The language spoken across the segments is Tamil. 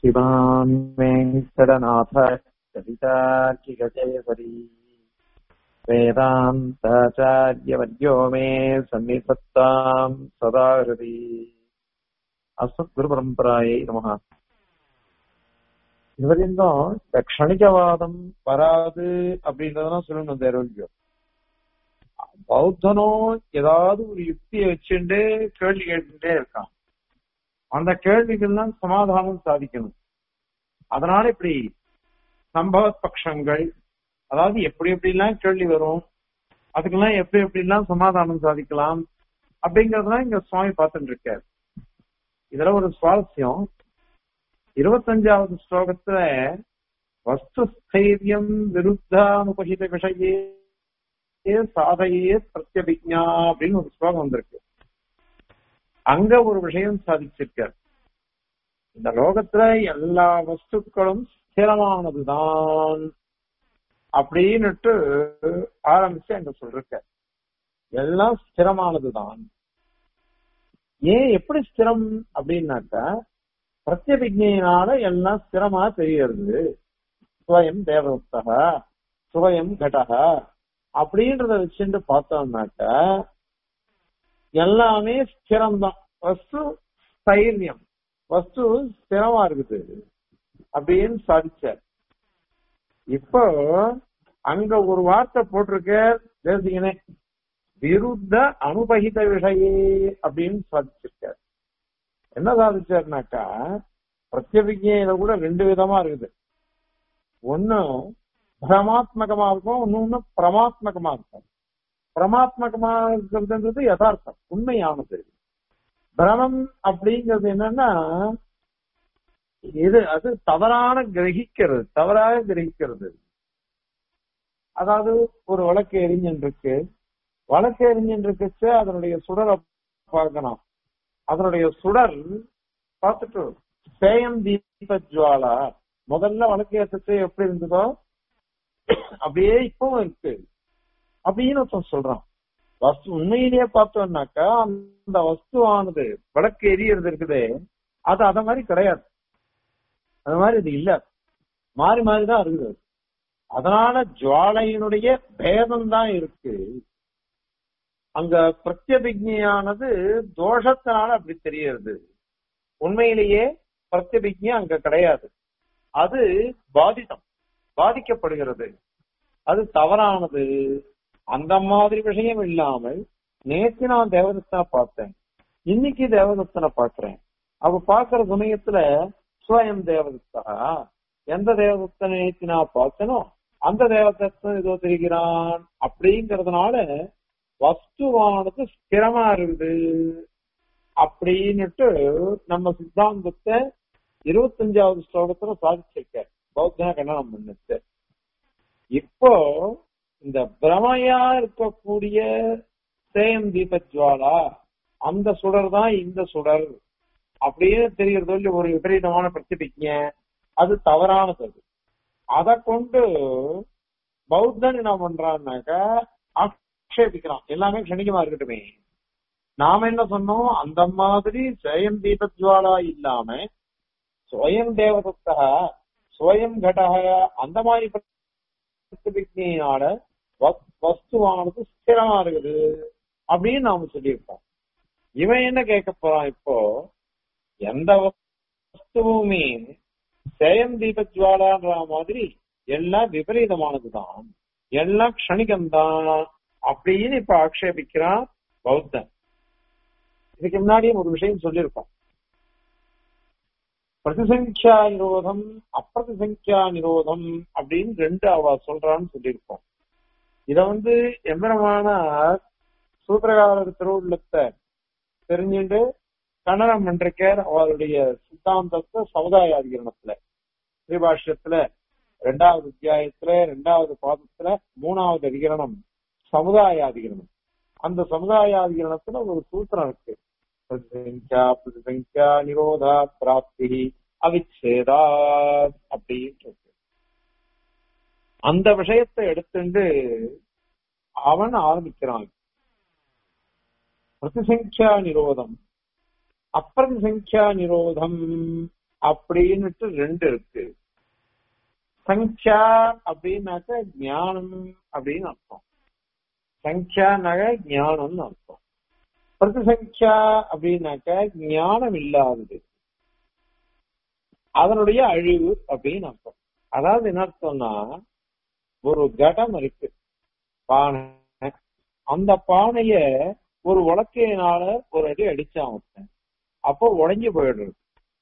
श्रीमान् वेङ्कटनाथ कवितार्किकचेसरी वेदान्ताचार्यवर्यो मे सन्निधत्ताम् सदा हृदि அஸ்மத்குருபரம்பராயை நமக இதுவரையும் இந்த க்ஷணிகவாதம் வராது அப்படின்றதெல்லாம் சொல்லணும் அந்த ஆரோக்கியம் பௌத்தனும் ஏதாவது ஒரு யுக்தியை வச்சுட்டு கேள்வி கேட்டுட்டே இருக்கான் அந்த கேள்விகள்லாம் சமாதானம் சாதிக்கணும் அதனால இப்படி சம்பவ பட்சங்கள் அதாவது எப்படி எப்படிலாம் கேள்வி வரும் அதுக்கெல்லாம் எப்படி எப்படிலாம் சமாதானம் சாதிக்கலாம் அப்படிங்கறதெல்லாம் இங்க சுவாமி பார்த்துட்டு இருக்காரு இதுல ஒரு சுவாரஸ்யம் இருபத்தஞ்சாவது ஸ்லோகத்துல வஸ்து ஸ்தைரியம் விருத்தானுபகித விஷயே சாதையே பிரத்யபிக்ஞா அப்படின்னு ஒரு ஸ்லோகம் வந்திருக்கு அங்க ஒரு விஷயம் சாதிச்சிருக்கார் இந்த லோகத்துல எல்லா வஸ்துக்களும் ஸ்திரமானதுதான் அப்படின்னுட்டு ஆரம்பிச்சு அங்க சொல்லிருக்க எல்லாம் ஸ்திரமானதுதான் ஏன் எப்படி ஸ்திரம் அப்படின்னாக்கா பிரத்யபிஜையினால எல்லாம் ஸ்திரமா தெரியறது சுவயம் தேவதத்தக சுவயம் கடக அப்படின்றத வச்சுட்டு பார்த்தோம்னாக்கா எல்லாமே ஸ்திரம்தான் வஸ்து ஸ்தைரியம் வஸ்து ஸ்திரமா இருக்குது அப்படின்னு சாதிச்சார் இப்போ அங்க ஒரு வார்த்தை போட்டிருக்க தேசிகனே விருத்த அனுபகித விஷயே அப்படின்னு சாதிச்சிருக்கார் என்ன சாதிச்சாருனாக்கா பிரத்யபிஜையில கூட ரெண்டு விதமா இருக்குது ஒண்ணு பிரமாத்மகமா இருக்கும் இன்னொன்னு பிரமாத்மகமா இருக்கும் பிரமாத்மகமா இருக்கிறதுன்றது யதார்த்தம் உண்மையானது பிரமம் அப்படிங்கிறது என்னன்னா இது அது தவறான கிரகிக்கிறது தவறாக கிரகிக்கிறது அதாவது ஒரு வழக்கு எரிஞ்சன் இருக்கு வழக்கு எரிஞ்சன் இருக்குச்சு அதனுடைய சுடரை பார்க்கணும் அதனுடைய சுடர் பார்த்துட்டு சேயம் தீப ஜுவாலா முதல்ல வழக்கு ஏற்றச்சு எப்படி இருந்ததோ அப்படியே இப்பவும் இருக்கு அப்படின்னு ஒருத்தன் சொல்றான் வஸ்து உண்மையிலேயே பார்த்தோம்னாக்கா அந்த வஸ்துவானது வழக்கு எரியறது இருக்குது அது அத மாதிரி கிடையாது அது மாதிரி இது இல்ல மாறி மாறி தான் இருக்குது அதனால ஜுவாலையினுடைய பேதம் தான் இருக்கு அங்க பிரத்யபிஜையானது தோஷத்தினால அப்படி தெரியறது உண்மையிலேயே பிரத்யபிஜை அங்க கிடையாது அது பாதிதம் பாதிக்கப்படுகிறது அது தவறானது அந்த மாதிரி விஷயம் இல்லாமல் நேற்று நான் தேவதத்தனை பார்த்தேன் இன்னைக்கு தேவதத்தனை பார்க்கிறேன் அவ பாக்குற சமயத்துல சுவயம் தேவதத்தா எந்த தேவதத்தனை நேற்று நான் பார்த்தனோ அந்த தேவதத்தன் இதோ தெரிகிறான் அப்படிங்கறதுனால வஸ்துவானது ஸ்திரமா இருக்குது அப்படின்னுட்டு நம்ம சித்தாந்தத்தை இருபத்தஞ்சாவது ஸ்லோகத்துல சாதிச்சிருக்க பௌத்தன கண்டனம் பண்ணுச்சு இப்போ இந்த பிரமையா இருக்கக்கூடிய சேம் தீபஜ்வாலா அந்த சுடர் தான் இந்த சுடர் அப்படியே தெரியறது ஒரு விபரீதமான பிரதிபிக்ஞ அது தவறானது அது அதை கொண்டு பௌத்தன் என்ன பண்றான்னாக்கா ஆக்ஷேபிக்கிறான் எல்லாமே கணிகமா இருக்கட்டுமே நாம என்ன சொன்னோம் அந்த மாதிரி ஸ்வயம் தீபஜ்வாலா இல்லாம ஸ்வயம் தேவதத்தக ஸ்வயம் கடக அந்த மாதிரி பிரதிபிக்னால வஸ்துவானது ஸ்திரமா இருக்குது அப்படின்னு நாம சொல்லியிருக்கோம் இவன் என்ன கேட்க போறான் இப்போ எந்த வஸ்துவுமே சேயம் தீபஜ்வாலான்ற மாதிரி எல்லாம் விபரீதமானதுதான் எல்லாம் க்ஷணிகம்தான் அப்படின்னு இப்ப ஆக்ஷேபிக்கிறான் பௌத்தன் இதுக்கு முன்னாடியும் ஒரு விஷயம் சொல்லியிருக்கோம் பிரதிசங்கியா நிரோதம் அப்பிரதிசங்கியா நிரோதம் அப்படின்னு ரெண்டு அவ சொல்றான்னு சொல்லியிருக்கோம் இத வந்து எம்பரமான சூத்திரகாரர் திருவுள்ளத்தை தெரிஞ்சுட்டு கன்னடம் பண்றக்கார் அவருடைய சித்தாந்தத்தை சமுதாயாதிகரணத்துல ஸ்ரீபாஷ்யத்துல ரெண்டாவது அத்தியாயத்துல ரெண்டாவது பாதத்துல மூணாவது அதிகரணம் சமுதாயாதிகரணம் அந்த சமுதாயாதிகரணத்துல ஒரு சூத்திரம் இருக்கு பிரதிசங்கியா பிரதிசங்கியா நிரோதா பிராப்தி அவிச்சேதா அப்படின்னு இருக்கு அந்த விஷயத்தை எடுத்துட்டு அவன் ஆரம்பிக்கிறான் பிரதிசங்கியா நிரோதம் அப்பிரதிசங்கியா நிரோதம் அப்படின்னுட்டு ரெண்டு இருக்கு சங்கியா அப்படின்னாக்க ஞானம் அப்படின்னு அர்த்தம் சங்கியானாக ஞானம்னு அர்த்தம் பிரதிசங்கியா அப்படின்னாக்க ஞானம் இல்லாதது அதனுடைய அழிவு அப்படின்னு அர்த்தம் அதாவது என்ன அர்த்தம்னா ஒரு கடம் இருக்கு பானை அந்த பானைய ஒரு உலக்கையினால ஒரு அடி அடிச்சான் ஒருத்தன் அப்போ உடைஞ்சு போயிடுறது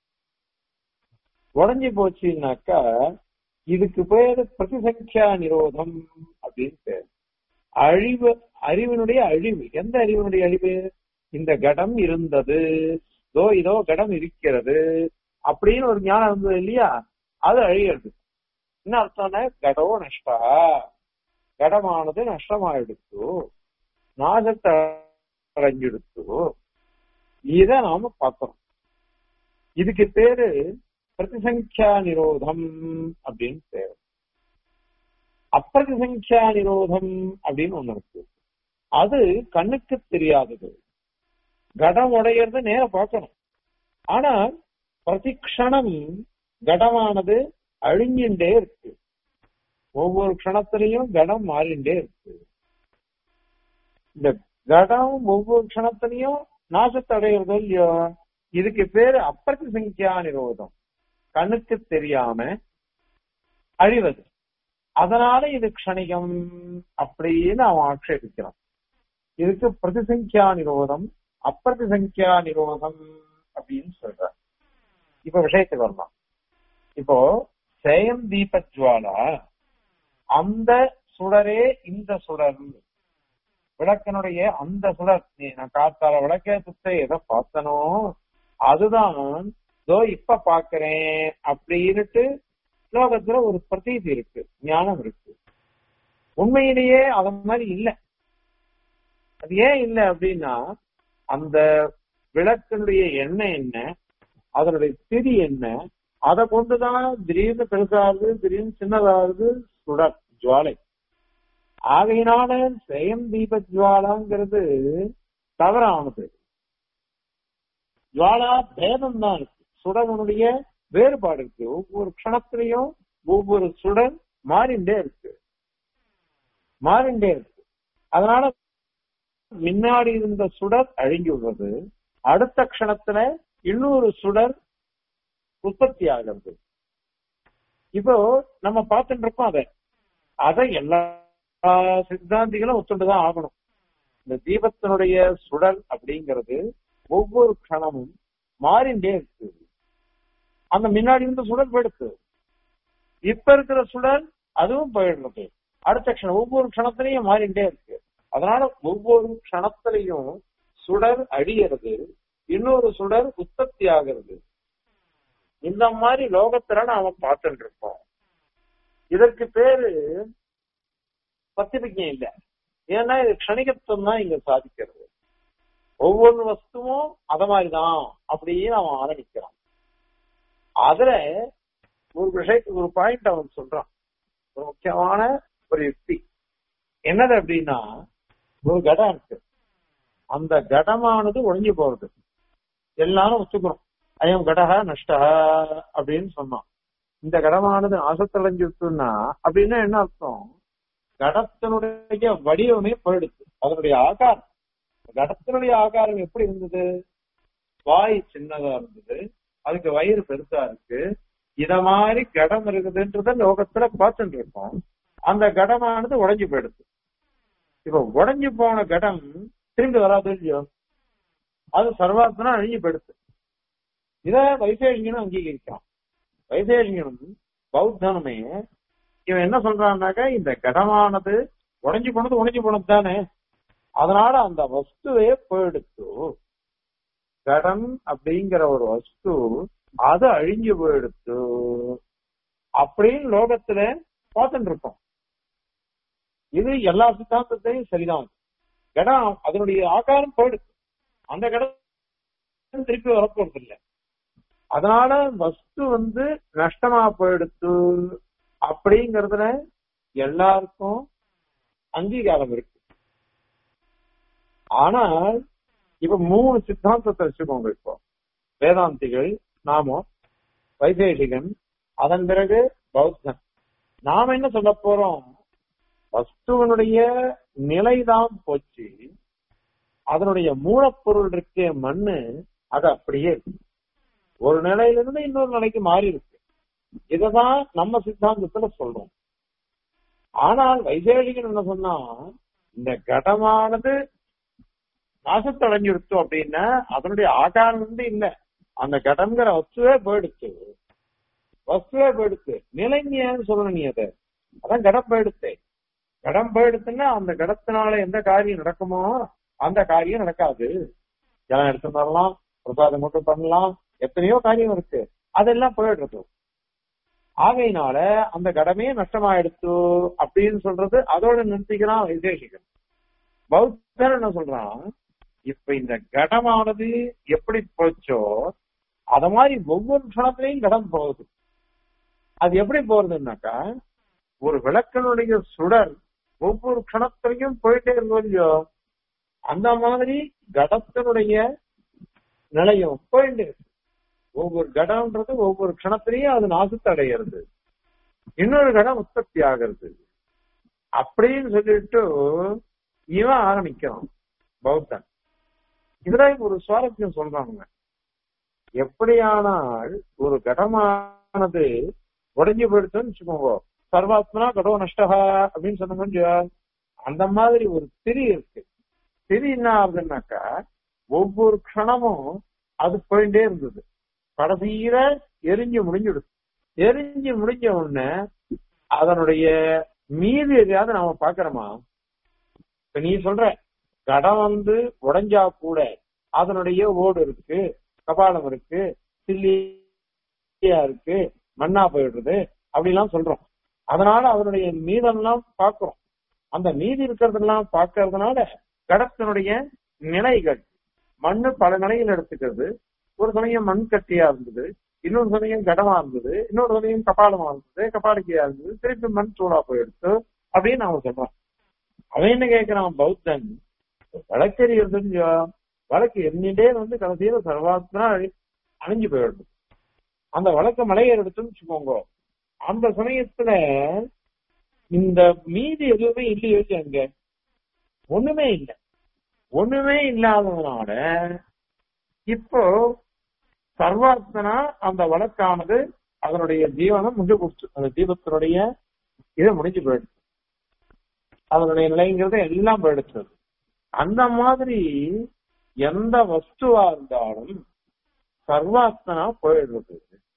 உடைஞ்சு போச்சுன்னாக்கா இதுக்கு பேரு பிரதிசங்கியா நிரோதம் அப்படின்னு பேர் அழிவு அறிவினுடைய அழிவு எந்த அறிவினுடைய அழிவு இந்த கடம் இருந்தது இதோ இதோ கடம் இருக்கிறது அப்படின்னு ஒரு ஞானம் இருந்தது இல்லையா அது அழியிறது என்ன அர்த்தம்னா கடோ நஷ்டா கடமானது நஷ்டமாயிடுத்து நாசத்தை அடைஞ்சிடுத்து இத நாம பார்த்தோம் இதுக்கு பேரு பிரதிசங்கியா நிரோதம் அப்படின்னு பேரு அப்பிரதிசங்கியா நிரோதம் அப்படின்னு ஒண்ணு இருக்கு அது கண்ணுக்கு தெரியாதது கடம் உடையறது நேர பார்க்கணும் ஆனா பிரதிக்ஷணம் கடமானது அழிஞ்சுட்டே இருக்கு ஒவ்வொரு க்ஷணத்திலையும் கடம் மாறிண்டே இருக்கு இந்த கடம் ஒவ்வொரு க்ஷணத்திலையும் நாசத்தை அடையிறதோ இல்லையோ இதுக்கு பேரு அப்பிரதிசங்கியா நிரோதம் கண்ணுக்கு தெரியாம அழிவது அதனால இது க்ஷணிகம் அப்படின்னு அவன் ஆட்சேபிக்கிறான் இதுக்கு பிரதிசங்கியா நிரோதம் அப்பிரதிசங்கியா நிரோதம் அப்படின்னு சொல்ற இப்ப விஷயத்துக்கு வரலாம் இப்போ சேயம் தீபஜ்வாலா அந்த சுடரே இந்த சுடர் விளக்கனுடைய அந்த சுடர் நீ நான் காத்தால விளக்கத்தை எதை பார்த்தனோ அதுதான் இதோ இப்ப பாக்குறேன் அப்படின்னுட்டு லோகத்துல ஒரு பிரதீதி இருக்கு ஞானம் இருக்கு உண்மையிலேயே அத மாதிரி இல்லை அது ஏன் இல்லை அப்படின்னா அந்த விளக்கினுடைய எண்ணெய் என்ன அதனுடைய திரி என்ன அதை கொண்டுதான் திடீர்னு பெருசாகுது திடீர்னு சின்னதாகுது சுடர் ஜுவாலை ஆகையினால ஸ்வயம் தீப ஜுவாலாங்கிறது தவறானது ஜுவாலா பேதம் தான் இருக்கு சுடனுடைய வேறுபாடு இருக்கு ஒவ்வொரு க்ஷணத்திலையும் ஒவ்வொரு சுடர் மாறிண்டே இருக்கு மாறிண்டே இருக்கு அதனால முன்னாடி இருந்த சுடர் அழிஞ்சு விடுறது அடுத்த க்ஷணத்துல இன்னொரு சுடர் உற்பத்தி ஆகிறது இப்போ நம்ம பார்த்துட்டு இருக்கோம் அதை அதை எல்லா சித்தாந்திகளும் ஒத்துண்டுதான் ஆகணும் இந்த தீபத்தினுடைய சுடர் அப்படிங்கிறது ஒவ்வொரு க்ஷணமும் மாறிண்டே இருக்கு அந்த முன்னாடி இருந்த சுடர் போயிடுச்சு இப்ப இருக்கிற சுடர் அதுவும் போயிடுறது அடுத்த க்ஷணம் ஒவ்வொரு க்ஷணத்திலையும் மாறிண்டே இருக்கு அதனால ஒவ்வொரு க்ஷணத்திலையும் சுடர் அழியறது இன்னொரு சுடர் உற்பத்தி ஆகிறது இந்த மாதிரி லோகத்துல நாம பார்த்துட்டு இருக்கோம் இதற்கு பேரு பத்திரிகை இல்ல ஏன்னா இது க்ஷணிகத்துவம் தான் இங்க சாதிக்கிறது ஒவ்வொரு வஸ்துவும் அத மாதிரிதான் அப்படின்னு அவன் ஆரம்பிக்கிறான் அதுல ஒரு விஷயத்துக்கு ஒரு பாயிண்ட் அவன் சொல்றான் ஒரு முக்கியமான ஒரு யுக்தி என்னது அப்படின்னா ஒரு கடம் இருக்கு அந்த கடமானது ஒழிஞ்சு போறது எல்லாரும் ஒத்துக்கிறோம் அயம் கடகா நஷ்டா அப்படின்னு சொன்னான் இந்த கடமானது நாசத்தடைஞ்சுட்டுன்னா அப்படின்னா என்ன அர்த்தம் கடத்தினுடைய வடிவமே போயிடுச்சு அதனுடைய ஆகாரம் கடத்தினுடைய ஆகாரம் எப்படி இருந்தது வாய் சின்னதா இருந்தது அதுக்கு வயிறு பெருசா இருக்கு இத மாதிரி கடம் இருக்குதுன்றத லோகத்துல பார்த்துட்டு இருக்கோம் அந்த கடமானது உடைஞ்சு போயிடுது இப்ப உடைஞ்சு போன கடம் திரும்பி வராது இல்லையோ அது சர்வாத்மனா அழிஞ்சு போயிடுது இத வைசேஷிகனும் அங்கீகரிக்கிறான் வைசேஷிகனும் பௌத்தனுமே இவன் என்ன சொல்றான்னாக்க இந்த கடமானது உடைஞ்சு போனது உடைஞ்சு போனது தானே அதனால அந்த வஸ்துவே போயிடுத்து கடம் அப்படிங்கிற ஒரு வஸ்து அது அழிஞ்சு போயிடுத்து அப்படின்னு லோகத்துல பார்த்துட்டு இருக்கோம் இது எல்லா சித்தாந்தத்தையும் சரிதான் கடம் அதனுடைய ஆகாரம் போயிடுச்சு அந்த கடம் திருப்பி வரப்போறது இல்லை அதனால வஸ்து வந்து நஷ்டமா போயிடுத்து அப்படிங்கறதுல எல்லாருக்கும் அங்கீகாரம் இருக்கு ஆனால் இப்ப மூணு சித்தாந்தத்தை வச்சுக்கோங்க இப்போ வேதாந்திகள் நாமோ வைசேஷிகன் அதன் பிறகு பௌத்தன் நாம என்ன சொல்ல போறோம் வஸ்துவனுடைய நிலைதான் போச்சு அதனுடைய மூலப்பொருள் இருக்கே மண்ணு அது அப்படியே இருக்கு ஒரு நிலையிலிருந்து இன்னொரு நிலைக்கு மாறி இருக்கு இததான் நம்ம சித்தாந்தத்துல சொல்றோம் ஆனால் வைசேஷிகன் என்ன சொன்னா இந்த கடமானது நாசத்தடைஞ்சிருச்சு அப்படின்னா அதனுடைய ஆகாரம் வந்து இல்ல அந்த கடம்ங்கிற வஸ்துவே போயிடுச்சு வஸ்துவே போயிடுச்சு நிலைஞன்னு சொல்லணும் நீ அதை அதான் கடம் போயிடுச்சு கடம் போயிடுச்சுன்னா அந்த கடத்தினால எந்த காரியம் நடக்குமோ அந்த காரியம் நடக்காது ஜலம் எடுத்து வரலாம் பிரசாதம் மட்டும் பண்ணலாம் எத்தனையோ காரியம் இருக்கு அதெல்லாம் போயிடுறது ஆகையினால அந்த கடமே நஷ்டமாயிடுச்சு அப்படின்னு சொல்றது அதோட நிறுத்திக்கிறான் வைசேஷிகன் பௌத்தர் என்ன சொல்றான் இப்ப இந்த கடமானது எப்படி போச்சோ அத மாதிரி ஒவ்வொரு க்ஷணத்திலையும் கடம் போகுது அது எப்படி போறதுன்னாக்கா ஒரு விளக்கனுடைய சுடர் ஒவ்வொரு க்ஷணத்திலையும் போயிட்டே இருக்கும் இல்லையோ அந்த மாதிரி கடத்தினுடைய நிலையம் போயிட்டு இருக்கு. ஒவ்வொரு கடம்ன்றது ஒவ்வொரு க்ஷணத்திலையும் அது நாசத்தை அடைகிறது இன்னொரு கடம் உற்பத்தி ஆகிறது அப்படின்னு சொல்லிட்டு இவன் ஆரம்பிக்கிறான் பௌத்தன் இதுல ஒரு சுவாரஸ்யம் சொல்றாங்க எப்படியானால் ஒரு கடமானது உடைஞ்சு போயிடுச்சுன்னு வச்சுக்கோங்க சர்வாத்மனா கடோ நஷ்டகா அப்படின்னு சொன்ன கொஞ்சம் அந்த மாதிரி ஒரு திரி இருக்கு திரி என்ன ஆகுதுன்னாக்கா ஒவ்வொரு க்ஷணமும் அது போயிட்டே இருந்தது கடைசியில எரிஞ்சு முடிஞ்சிடுது எரிஞ்சு முடிஞ்ச உடனே அதனுடைய மீதி எதையாவது நாம பாக்குறோமா இப்ப நீ சொல்ற கடம் வந்து உடைஞ்சா கூட அதனுடைய ஓடு இருக்கு கபாலம் இருக்கு சில்லியா இருக்கு மண்ணா போயிடுறது அப்படிலாம் சொல்றோம் அதனால அதனுடைய மீதெல்லாம் பாக்குறோம் அந்த மீதி இருக்கிறதெல்லாம் பாக்குறதுனால கடத்தினுடைய நிலைகள் மண்ணு பல நிலையில் எடுத்துக்கிறது ஒரு சமயம் மண் கட்டியா இருந்தது இன்னொரு சமயம் கடமா இருந்தது இன்னொரு சமயம் கபாலமா இருந்தது கபாலிக்கையா இருந்தது திருப்பி மண் சூடா போயிடுச்சு அப்படின்னு நாம சொல்றோம் அவன் என்ன கேட்கிறான் பௌத்தன் வழக்கறிஞர் வழக்கு எண்ணிட்டே வந்து கடைசியில சர்வாத்மனா அழி- அழிஞ்சு போயிடுது அந்த வழக்க மலையை எடுத்துன்னு வச்சுக்கோங்க அந்த சமயத்துல இந்த மீதி எதுவுமே இல்லையோ இல்லையா அங்க ஒண்ணுமே இல்லை ஒண்ணுமே இல்லாததுனால இப்போ சர்வாத்மனா அந்த வழக்கானது அதனுடைய ஜீவனம் முடிஞ்சு போச்சு அந்த தீபத்தினுடைய இது முடிஞ்சு போயிடுச்சு அதனுடைய நிலைங்கிறது எல்லாம் போயிடுச்சு அந்த மாதிரி எந்த வஸ்துவா இருந்தாலும் சர்வாத்மனா போயிடுறது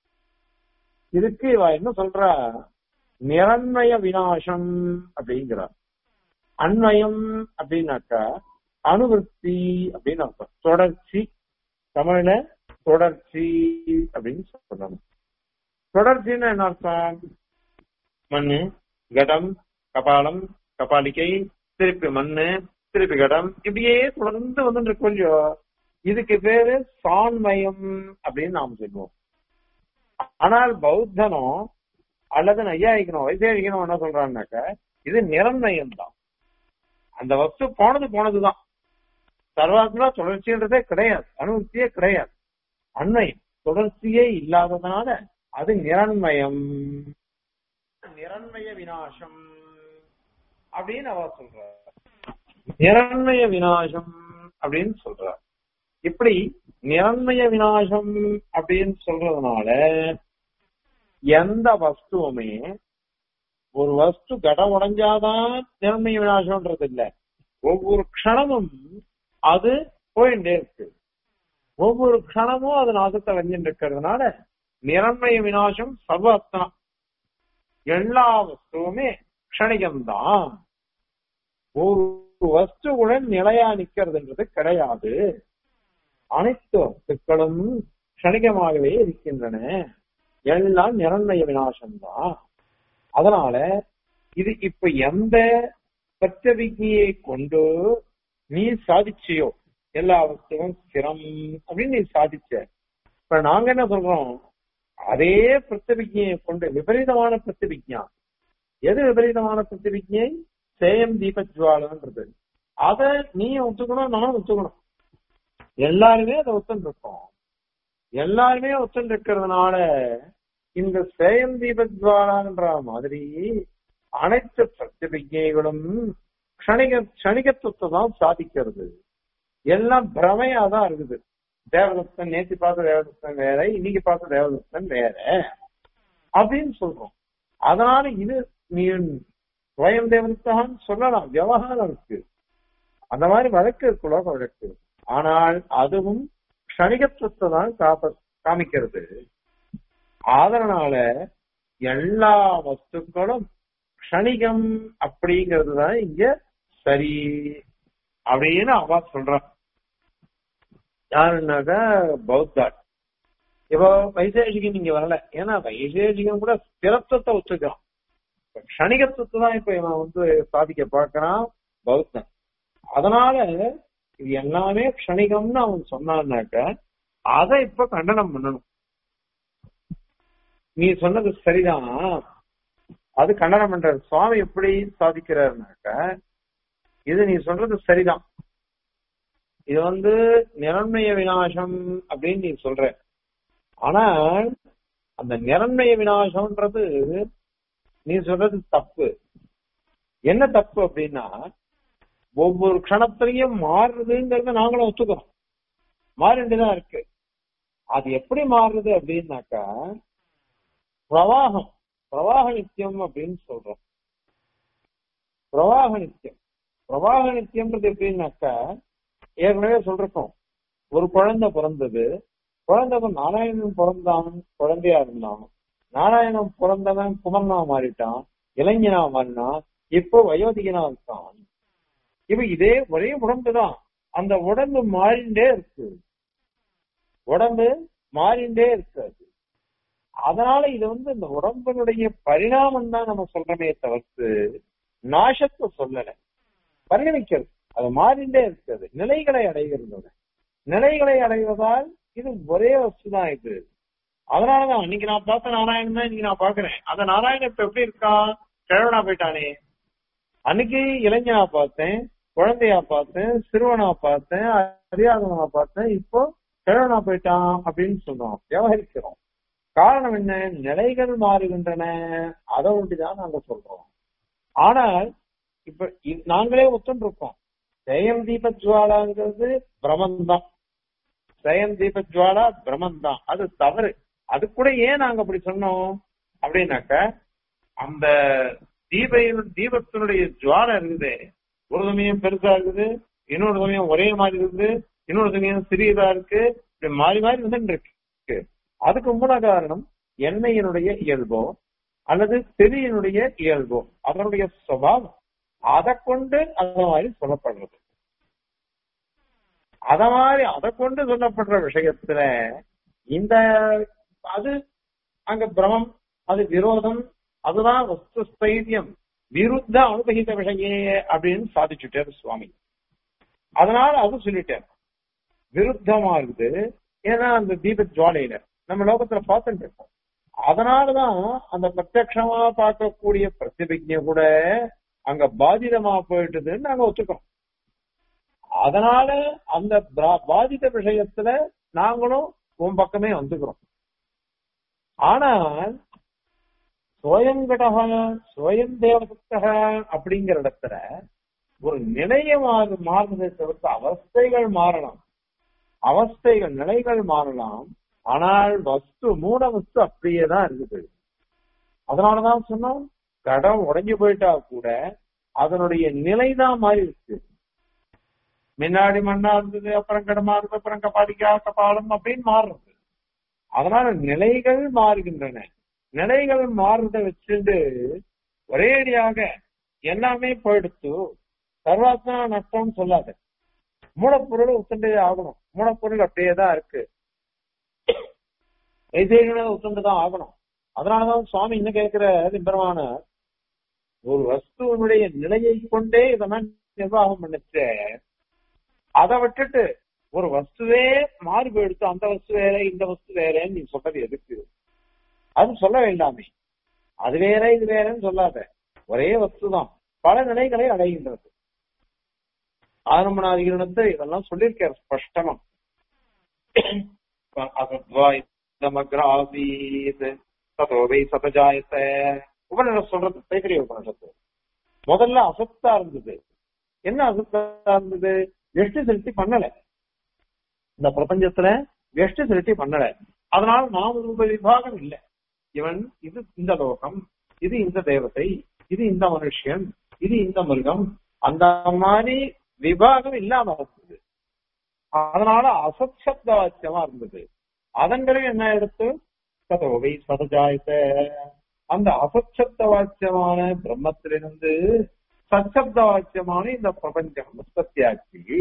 இதுக்கு இவ என்ன சொல்றா நிரண்மய விநாசம் அப்படிங்கிறா அன்வயம் அப்படின்னாக்கா அனுவருத்தி அப்படின்னு அர்த்தம் தொடர்ச்சி தமிழ்ல தொடர்ச்சி அப்படின்னு சொல்லணும் தொடர்ச்சின்னு என்ன அர்த்தம் மண்ணு கடம் கபாலம் கபாலிகை திருப்பி மண்ணு திருப்பி கடம் இப்படியே தொடர்ந்து வந்து இருக்கும் இல்லையோ இதுக்கு பேரு சாண்மயம் அப்படின்னு நாம் சொல்லுவோம் ஆனால் பௌத்தனோ அல்லது நையாயிக்கணும் வைசேகிக்கணும் என்ன சொல்றான்னாக்க இது நிரண்மயம் தான் அந்த வஸ்து போனது போனதுதான் சர்வாத்மா தொடர்ச்சின்றதே கிடையாது அனுபவத்தியே கிடையாது அண்மையம் தொடர்ச்சியே இல்லாததுனால அது நிரண்மயம் நிரண்மய விநாசம் அப்படின்னு அவ சொல்ற நிரண்மய விநாசம் அப்படின்னு சொல்றார் இப்படி நிரண்மய விநாசம் அப்படின்னு சொல்றதுனால எந்த வஸ்துவுமே ஒரு வஸ்து கடம் உடைஞ்சாதான் நிரண்மய விநாசம்ன்றது இல்ல ஒவ்வொரு க்ஷணமும் அது போயிட்டே இருக்கு ஒவ்வொரு க்ஷணமும் அது நாசத்தை வஞ்சிட்டு இருக்கிறதுனால நிரண்மய விநாசம் சர்வத்னா எல்லா வஸ்துவுமே க்ஷணிகம்தான் ஒரு வஸ்துவுடன் நிலையா நிக்கிறதுன்றது கிடையாது அனைத்து வஸ்துக்களும் க்ஷணிகமாகவே இருக்கின்றன எல்லாம் நிரண்மய விநாசம்தான் அதனால இது இப்ப எந்த பிரச்சவிக்கையை கொண்டு நீ சாதிச்சியோ எல்லா வஸ்துவும் ஸ்திரம் அப்படின்னு நீ சாதிச்ச இப்ப நாங்க என்ன சொல்றோம் அதே பிரத்திபிஜையை கொண்டு விபரீதமான பிரத்திபிஜா எது விபரீதமான பிரத்திபிஜை சேயம் தீபஜ்வாலன்றது அத நீ ஒத்துக்கணும் நானும் ஒத்துக்கணும் எல்லாருமே அதை ஒத்துன்னு இருக்கோம் எல்லாருமே ஒத்துண்டு இருக்கிறதுனால இந்த சேயம் தீபத்வாரான்ற மாதிரி அனைத்து பிரத்திபிஜைகளும் க்ஷணிக க்ஷணிகத்துவத்தை தான் சாதிக்கிறது எல்லாம் பிரமையா தான் இருக்குது தேவதத்தன் நேத்தி பார்த்த தேவதத்தன் வேற இன்னைக்கு பார்த்த தேவதத்தன் வேற அப்படின்னு சொல்றோம் அதனால இது நீ ஸ்வயம் தேவதத்தான் சொல்லலாம் விவகாரம் இருக்கு அந்த மாதிரி வழக்கு இருக்கு உலக வழக்கு ஆனால் அதுவும் க்ஷணிகத்துவத்தை தான் காப்ப காமிக்கிறது அதனால எல்லா வஸ்துக்களும் க்ஷணிகம் அப்படிங்கிறது தான் இங்க சரி அப்படின்னு அவ சொல்றான் யாருன்னாக்கா பௌத்தாட் இப்போ வைசேஷிகன் இங்க வரல ஏன்னா வைசேஷிகன் கூட ஸ்திரத்துவத்தை ஒத்துக்கிறான் க்ஷணிகத்துவத்தை தான் இப்ப இவன் வந்து சாதிக்க பார்க்கறான் பௌத்தன் அதனால இது எல்லாமே க்ஷணிகம்னு அவன் சொன்னான்னாக்க அதை இப்ப கண்டனம் பண்ணணும் நீ சொன்னது சரிதான் அது கண்டனம் பண்ற சுவாமி எப்படி சாதிக்கிறாருனாக்க இது நீ சொல்றது சரிதான் இது வந்து நிரண்மய விநாசம் அப்படின்னு நீ சொல்ற ஆனா அந்த நிரண்மய விநாசம்ன்றது நீ சொல்றது தப்பு என்ன தப்பு அப்படின்னா ஒவ்வொரு க்ஷணத்திலையும் மாறுறதுங்கிறத நாங்களும் ஒத்துக்கிறோம் மாறிண்டுதான் இருக்கு அது எப்படி மாறுறது அப்படின்னாக்கா பிரவாகம் பிரவாக நித்தியம் அப்படின்னு சொல்றோம் பிரவாக நித்தியம் பிரவாக நித்தியம்ன்றது எப்படின்னாக்கா ஏற்கனவே சொல்றோம் ஒரு குழந்தை பிறந்தது குழந்தைவன் நாராயணன் பிறந்தான் குழந்தையா இருந்தான் நாராயணன் பிறந்தவன் குமரனா மாறிட்டான் இளைஞனா மாறினான் இப்போ வயோதிகனா இருக்கான் இப்ப இதே ஒரே உடம்புதான் அந்த உடம்பு மாறிண்டே இருக்கு உடம்பு மாறிண்டே இருக்காது அதனால இது வந்து இந்த உடம்பினுடைய பரிணாமம் தான் நம்ம சொல்றமே தவிர்த்து நாசத்தை சொல்லல பரிணமிக்கிறது அது மாறிண்டே இருக்கிறது நிலைகளை அடைகிறது நிலைகளை அடைவதால் இது ஒரே வஸ்து தான் இது அதனாலதான் அன்னைக்கு நான் பார்த்த நாராயணன் தான் இன்னைக்கு நான் பாக்குறேன் அந்த நாராயணன் இப்ப எப்படி இருக்கான் கிழவனா போயிட்டானே அன்னைக்கு இளைஞனா பார்த்தேன் குழந்தையா பார்த்தேன் சிறுவனா பார்த்தேன் அறியாதவனா பார்த்தேன் இப்போ கிழவனா போயிட்டான் அப்படின்னு சொல்றோம் விவகரிக்கிறோம் காரணம் என்ன நிலைகள் மாறுகின்றன அதை ஒட்டிதான் நாங்க சொல்றோம் ஆனால் இப்ப இ- நாங்களே ஒத்துருக்கோம் ஜெயம் தீப ஜுவாலாங்கிறது பிரமந்தான் ஜெயம் தீப ஜுவாலா பிரமந்தான் அது தவறு அது கூட ஏன் நாங்க அப்படி சொன்னோம் அப்படின்னாக்க அந்த தீப தீபத்தினுடைய ஜுவாலை இருக்குது ஒரு சமயம் பெருசா இருக்குது இன்னொரு சமயம் ஒரே மாதிரி இருக்குது இன்னொரு சமயம் சிறியதா இருக்கு இப்படி மாறி மாறி வந்துட்டு இருக்கு அதுக்கு மூல காரணம் எண்ணெயினுடைய இயல்போ அல்லது செடியினுடைய இயல்போ அதனுடைய சுபாவம் அதை கொண்டு அந்த மாதிரி சொல்லப்படுறது அத மாதிரி அதை கொண்டு சொல்லப்படுற விஷயத்துல இந்த அது அங்க பிரமம் அது விரோதம் அதுதான் வஸ்து ஸ்தைரியம் விருத்த அனுபகித விஷயே அப்படின்னு சாதிச்சுட்டாரு சுவாமி அதனால அது சொல்லிட்டார் விருத்தமா இருக்குது ஏன்னா அந்த தீப ஜுவாலையில நம்ம லோகத்துல பார்த்துட்டு இருக்கோம் அதனாலதான் அந்த பிரத்யக்ஷமா பார்க்கக்கூடிய பிரதிபிஜை கூட அங்க பாதிதமா போயிட்டுதுன்னு நாங்க ஒத்துக்கிறோம் அதனால அந்த பா- பாதித விஷயத்துல நாங்களும் உன் பக்கமே வந்துக்கிறோம் ஆனால் சுயங்கடக சுயம் தேவதத்தக அப்படிங்கிற இடத்துல ஒரு நிலைய மாறு மாறுவதை தவிர்த்து அவஸ்தைகள் மாறலாம் அவஸ்தைகள் நிலைகள் மாறலாம் ஆனால் வஸ்து மூல வஸ்து அப்படியே தான் இருக்குது அதனாலதான் சொன்னோம் கடம் உடைஞ்சு போயிட்டா கூட அதனுடைய நிலை தான் மாறி இருக்கு முன்னாடி மண்ணா இருந்தது அப்புறம் கடமா இருந்தது அப்புறம் கபாடிக்கா கபாலம் அப்படின்னு மாறுறது அதனால நிலைகள் மாறுகின்றன நிலைகள் மாறுறத வச்சுட்டு ஒரேடியாக எல்லாமே போயிடுத்து சர்வாத்மா நஷ்டம் சொல்லாத மூலப்பொருள் உத்துண்டே ஆகணும் மூலப்பொருள் அப்படியே தான் இருக்கு வைசேகனை உத்துண்டு தான் ஆகணும் அதனாலதான் சுவாமி என்ன கேட்கிற பெருமான ஒரு வஸ்துவனுடைய நிலையை கொண்டே இதெல்லாம் நிர்வாகம் பண்ணுச்சு அதை விட்டுட்டு ஒரு வஸ்துவே மாறி போயிடுத்து அந்த வஸ்து வேற இந்த வஸ்து வேறன்னு நீ சொல்றது எதுக்கு அது சொல்ல வேண்டாமே அது வேற இது வேறன்னு சொல்லாத ஒரே வஸ்துதான் பல நிலைகளை அடைகின்றது ஆரம்பநாதிகரணத்தை இதெல்லாம் சொல்லியிருக்கார் ஸ்பஷ்டமா அசத்வா இதமக்ராசீத் ததோ வை சதஜாயத்த உபநிஷத் சொல்றது தைத்திரிய உபநிஷத்து முதல்ல அசத்தா இருந்தது என்ன அசத்தா இருந்தது வெஷ்டி செலுத்தி பண்ணல இந்த பிரபஞ்சத்துல வெஷ்டி செலுத்தி பண்ணல அதனால நாம ரூப விபாகம் இல்லை இவன் இது இந்த லோகம் இது இந்த தேவதை இது இந்த மனுஷன் இது இந்த மிருகம் அந்த மாதிரி விபாகம் இல்லாம இருந்தது அதனால அசத் சப்த வாக்கியமா இருந்தது அதன் பிறகு என்ன எடுத்து சதோவை சதஜாயத்த அந்த அசப்த வாக்கியமான பிரம்மத்திலிருந்து சச்சப்த வாக்கியமான இந்த பிரபஞ்சம் உற்பத்தியாக்கி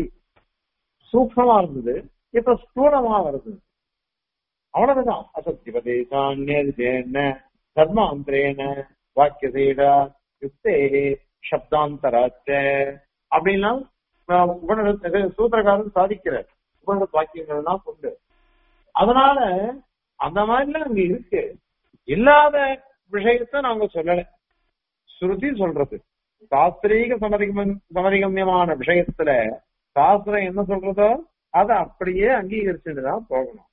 சூக்ஷமா இருந்தது இப்ப ஸ்தூலமா வருது அவ்வளவுதான் அசத்தியபதேசான்யேன தர்மாந்திரேன வாக்கியதேடா யுக்தே சப்தாந்தராச்ச அப்படின்னா உபநிடத்து சூத்திரக்காரன் சாதிக்கிறார் உபநிடத்து வாக்கியங்கள்லாம் கொண்டு அதனால அந்த மாதிரிலாம் அங்க இருக்கு இல்லாத விஷயத்த நாங்க சொல்லல ஸ்ருதி சொல்றது சாஸ்திரீக சமதிகம் சமதிகமியமான விஷயத்துல சாஸ்திரம் என்ன சொல்றதோ அதை அப்படியே அங்கீகரிச்சுட்டு தான் போகணும்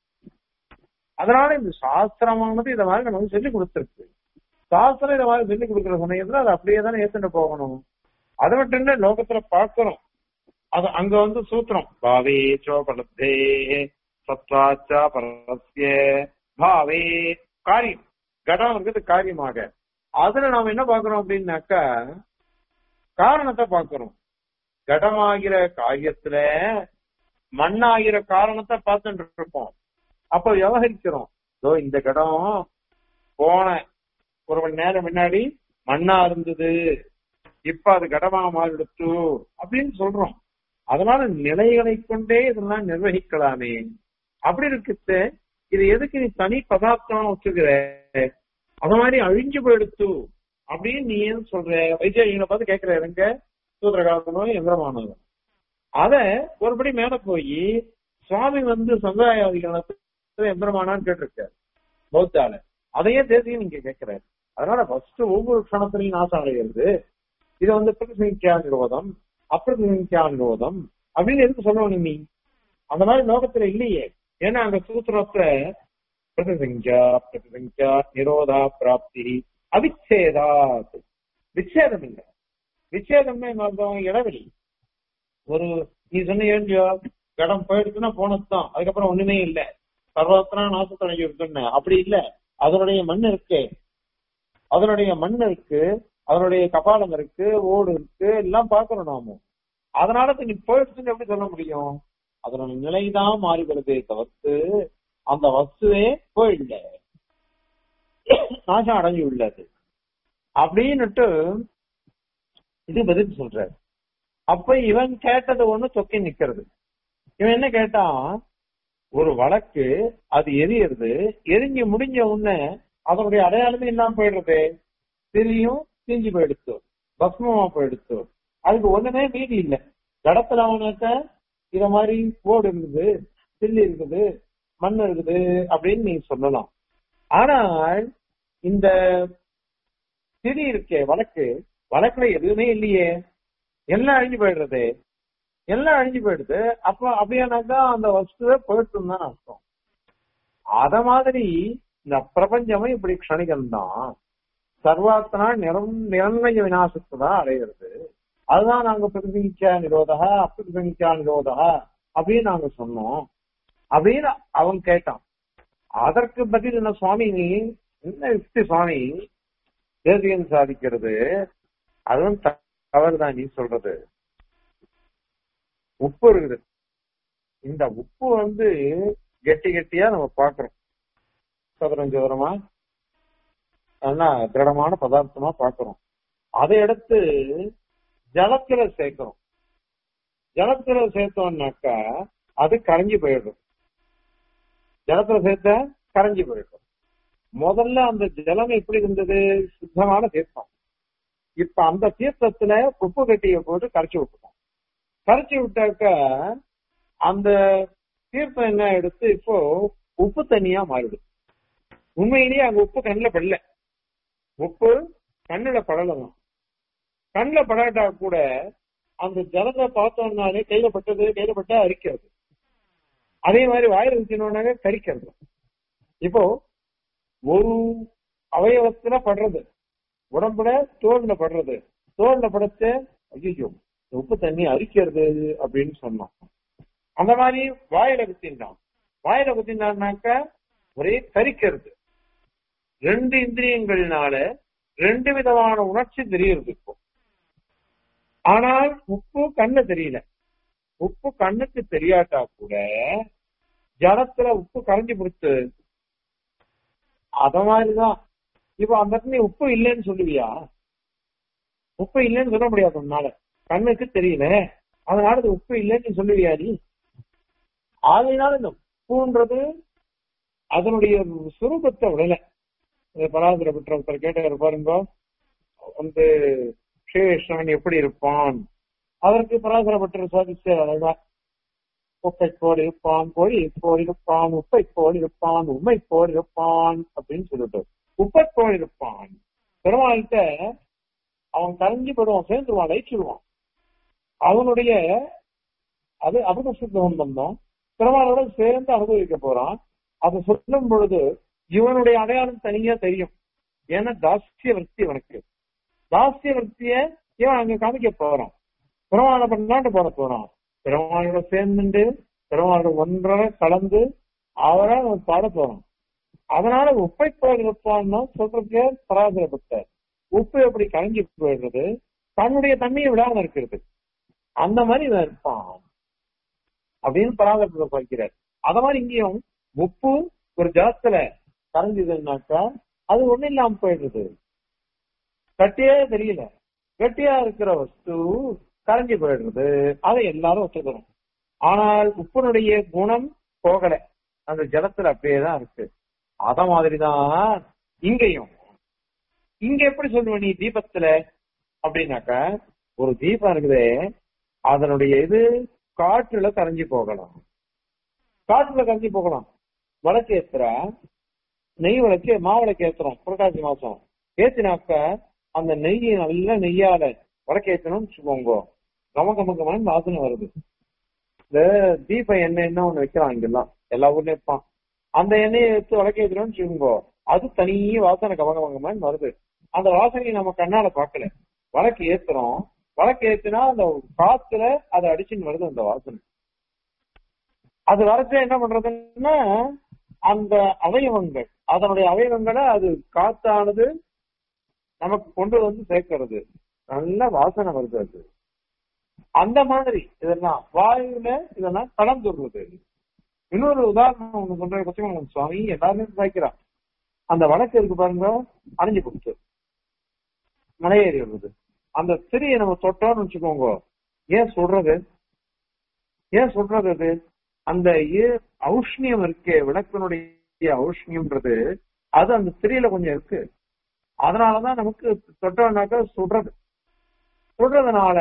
அதனால இந்த சாஸ்திரமானது இத மாதிரி நமக்கு சொல்லி கொடுத்துருக்கு சாஸ்திரம் இத மாதிரி சொல்லி கொடுக்குற சமயத்துல அதை அப்படியே தானே ஏத்துட்டு போகணும் அதை மட்டும் இல்ல லோகத்துல பார்க்கிறோம் அது அங்க வந்து சூத்திரம் பாவே சோபலத்தே சத்வாச்சா பரஸ்ய பாவே காரியம் கடம் இருக்குது காரியமாக அதுல நாம என்ன பாக்குறோம் அப்படின்னாக்கா காரணத்தை பாக்குறோம் கடமாகிற காரியத்துல மண்ணாகிற காரணத்தை பார்த்துட்டு இருப்போம் அப்ப விவகரிக்கிறோம் இதோ இந்த கடம் போன ஒரு மணி நேரம் முன்னாடி மண்ணா இருந்தது இப்ப அது கடமா மாறிடுச்சு அப்படின்னு சொல்றோம் அதனால நிலைகளை கொண்டே இதெல்லாம் நிர்வகிக்கலாமே அப்படி இருக்குது இது எதுக்கு நீ தனி பதார்த்தம் வச்சுக்கிற அது மாதிரி அழிஞ்சு போயிடுத்து அப்படின்னு நீ ஏன் சொல்ற வைத்தியனை பார்த்து கேட்கிற எங்க சூத்திரகாலத்தனும் எந்திரமானவன் அத ஒருபடி மேல போய் சுவாமி வந்து சமுதாயாதிகளத்துல எந்திரமானான்னு கேட்டிருக்காரு பௌத்தால அதையே தேசியம் நீங்க கேட்கிறாரு அதனால ஃபர்ஸ்ட் ஒவ்வொரு க்ஷணத்திலையும் நாசம் அடைகிறது இது வந்து பிரதிசங்கியா நிரோதம் அப்பிரதிசங்கியா நிரோதம் அப்படின்னு எதுக்கு சொல்லணும் நீ அந்த மாதிரி லோகத்துல இல்லையே ஏன்னா அங்க சூத்திரத்துல பிரதிசங்கியா பிரதிசங்கியா நிரோதா பிராப்தி அவிச்சேதாத் விச்சேதம் இல்லை விச்சேதம்னு என்ன அர்த்தம் இடைவெளி ஒரு நீ சொன்ன ஏழியோ கடம் போயிடுச்சுன்னா போனதுதான் அதுக்கப்புறம் ஒண்ணுமே இல்லை சர்வத்திரா நாசத்தடைஞ்சு இருக்குன்னு அப்படி இல்ல அதனுடைய மண் இருக்கு அதனுடைய மண் இருக்கு அதனுடைய கபாலம் இருக்கு ஓடு இருக்கு எல்லாம் பாக்குறோம் நாம அதனால நீ போயிடுச்சுன்னு எப்படி சொல்ல முடியும் அதனுடைய நிலைதான் மாறிவிடுதே தவிர்த்து அந்த வஸ்துவே போயிடல நாசம் அடைஞ்சு உள்ளது அப்படின்னுட்டு இது பதில் சொல்றாரு அப்ப இவன் கேட்டது ஒண்ணு தொக்கி நிக்கிறது இவன் என்ன கேட்டான் ஒரு வழக்கு அது எரியறது எரிஞ்சு முடிஞ்ச உடனே அதனுடைய அடையாளமே இல்லாம போயிடுறது திரியும் தீஞ்சு போயிடுச்சு பஸ்மமா போயிடுச்சு அதுக்கு ஒண்ணுமே மீதி இல்லை கடத்துல அவனாக்க இத மாதிரி ஓடு இருக்குது சில்லி இருக்குது மண் இருக்குது அப்படின்னு நீ சொல்லலாம் ஆனால் இந்த திரி இருக்கே வழக்கு வழக்குல எதுவுமே இல்லையே எல்லாம் அழிஞ்சு போயிடுறது எல்லாம் அழிஞ்சு போயிடுது அப்ப அப்படியானாக்கா அந்த வஸ்துவே போயிட்டு தான் அர்த்தம் அத மாதிரி இந்த பிரபஞ்சமும் இப்படி க்ஷணிகம் தான் சர்வாத்தனா நிரம் நிரண்மய விநாசத்தை தான் அடைகிறது அதுதான் நாங்க பிரதிபிச்சா நிரோதா அப்பிரதிபிச்சா நிரோதா அப்படின்னு நாங்க சொன்னோம் அப்படின்னு அவன் கேட்டான் அதற்கு பதில் என்ன சுவாமி நீ என்ன யுக்தி சுவாமி தேசியம் சாதிக்கிறது அதுவும் தவறுதான் நீ சொல்றது உப்பு இருக்குது இந்த உப்பு வந்து கெட்டி கெட்டியா நம்ம பாக்குறோம் சதுரம் சதுரமா ஆனா திடமான பதார்த்தமா பாக்குறோம் அதை எடுத்து ஜலத்துல சேர்க்கிறோம் ஜலத்துல சேர்த்தோம்னாக்கா அது கரைஞ்சு போயிடும் ஜலத்துல சேர்த்த கரைஞ்சு போயிடும் முதல்ல அந்த ஜலம் எப்படி இருந்தது சுத்தமான தீர்த்தம் இப்ப அந்த தீர்த்தத்துல உப்பு கட்டிய போட்டு கரைச்சி விட்டுட்டோம் கரைச்சி விட்டாக்க அந்த தீர்த்தம் என்ன எடுத்து இப்போ உப்பு தண்ணியா மாறிடுது உண்மையிலேயே அங்க உப்பு கண்ணில் படல உப்பு கண்ணுல படலாம் கண்ணுல படாட்டா கூட அந்த ஜலத்தை பார்த்தோம்னாலே கையில பட்டது கையில பட்டா அரிக்கிறது அதே மாதிரி வாயில ஊத்தினோம்னாக்க கரிக்கிறது இப்போ ஒரு அவயவத்துல படுறது உடம்புல தோல்ல படுறது தோல்ல படுத்த ஐயோ உப்பு தண்ணி அரிக்கிறது அப்படின்னு சொன்னோம் அந்த மாதிரி வாயில குத்தின்றான் வாயில குத்தினான்னாக்க ஒரே கரிக்கிறது ரெண்டு இந்திரியங்கள்னால ரெண்டு விதமான உணர்ச்சி தெரியுது இப்போ ஆனால் உப்பு கண்ணு தெரியல உப்பு கண்ணுக்கு தெரியாட்டா கூட ஜலத்துல உப்பு கரைஞ்சு கொடுத்து அத மாதிரிதான் இப்ப அந்த இடத்துல நீ உப்பு இல்லைன்னு சொல்லுவியா உப்பு இல்லைன்னு சொல்ல முடியாது உன்னால கண்ணுக்கு தெரியல அதனால அது உப்பு இல்லைன்னு நீ சொல்லுவியா நீ ஆகையினால இந்த உப்புன்றது அதனுடைய சுரூபத்தை விடல பராசர பெற்ற ஒருத்தர் கேட்டார் பாருங்க வந்து ஸ்ரீகிருஷ்ணன் எப்படி இருப்பான் அதற்கு பராசர பட்டர் சாதிச்ச அழகான் உப்பை போல் இருப்பான் கோழி போல் இருப்பான் உப்பை போல் இருப்பான் உண்மை போல் இருப்பான் அப்படின்னு சொல்லிட்டு உப்பை போல் இருப்பான் பெருமாள்கிட்ட அவன் கரைஞ்சி போடுவான் சேர்ந்துருவான் லைச்சிடுவான் அவனுடைய அது அபகசுத்த சம்பந்தம் பெருமாளோட சேர்ந்து அனுபவிக்க போறான் அதை சொல்லும் பொழுது இவனுடைய அடையாளம் தனியா தெரியும் ஏன்னா தாசிய விற்த்தி அவனுக்கு தாசிய விற்த்திய இவன் அங்க காமிக்க போறான் பெருமாளை பண்ணாண்டு போட போறான் பெருமாளோட சேர்ந்துட்டு பெருமாளோட ஒன்றரை கலந்து அவரை அவன் பாட போறான் அதனால உப்பை போல் இருப்பான்னு சொல்றதுக்கு பராசரப்பட்டார் உப்பு எப்படி கரைஞ்சி போயிடுறது தன்னுடைய தண்ணியை விடாம இருக்கிறது அந்த மாதிரி இவன் இருப்பான் அப்படின்னு பராசரப்பட்ட வைக்கிறார் அத மாதிரி இங்கேயும் உப்பு ஒரு ஜலத்துல கரைஞ்சதுன்னாக்கா அது ஒண்ணு இல்லாம போயிடுறது கட்டியே தெரியல கட்டியா இருக்கிற வஸ்து கரைஞ்சு போயிடுறது அதை எல்லாரும் ஒத்துக்கிறோம் ஆனால் உப்பினுடைய குணம் போகல அந்த ஜலத்துல அப்படியே தான் இருக்கு அத மாதிரிதான் இங்கேயும் இங்க எப்படி சொல்லுவ நீ தீபத்துல அப்படின்னாக்கா ஒரு தீபம் இருக்குது அதனுடைய இது காற்றுல கரைஞ்சி போகலாம் காற்றுல கரைஞ்சி போகலாம் விளக்கு ஏத்துறா நெய் விளக்கு மாவிளக்கு ஏத்துறோம் புரட்டாசி மாசம் ஏத்தினாக்க அந்த நெய் நல்ல நெய்யால விளக்கு ஏத்தணும்னு வச்சுக்கோங்க கம கம கமன்னு வாசனை வருது இந்த தீப எண்ணெய் ஒண்ணு வைக்கிறான் இங்கெல்லாம் எல்லா ஊர்லயும் இருப்பான் அந்த எண்ணெயை எடுத்து விளக்கு ஏத்துறோம்னு வச்சுக்கோங்க அது தனியே வாசனை கம கம கமன்னு வருது அந்த வாசனையை நம்ம கண்ணால பாக்கல விளக்கு ஏத்துறோம் விளக்கு ஏத்துனா அந்த காத்துல அதை அடிச்சுன்னு வருது அந்த வாசனை அது வரச்ச என்ன பண்றதுன்னா அந்த அவயவங்கள் அதனுடைய அவயவங்களை அது காத்தானது நமக்கு கொண்டு வந்து சேர்க்கிறது நல்ல வாசனை வருது அது அந்த மாதிரி இதெல்லாம் வாயுல இதெல்லாம் கலந்துடுறது இன்னொரு உதாரணம் ஒண்ணு சொல்றேன் கொச்சமங்கலம் சுவாமி எல்லாருமே சாய்க்கிறான் அந்த வழக்கு இருக்கு பாருங்க அணிஞ்சு கொடுத்து மலையேறி வருது அந்த திரியை நம்ம தொட்டோம்னு வச்சுக்கோங்க ஏன் சொல்றது ஏன் சொல்றது அது அந்த ஔஷ்ணியம் இருக்கே விளக்கினுடைய ஔஷ்ணியம்ன்றது அது அந்த திரியில கொஞ்சம் இருக்கு அதனாலதான் நமக்கு தொட்டோம்னாக்கா சுடுறது சுடுறதுனால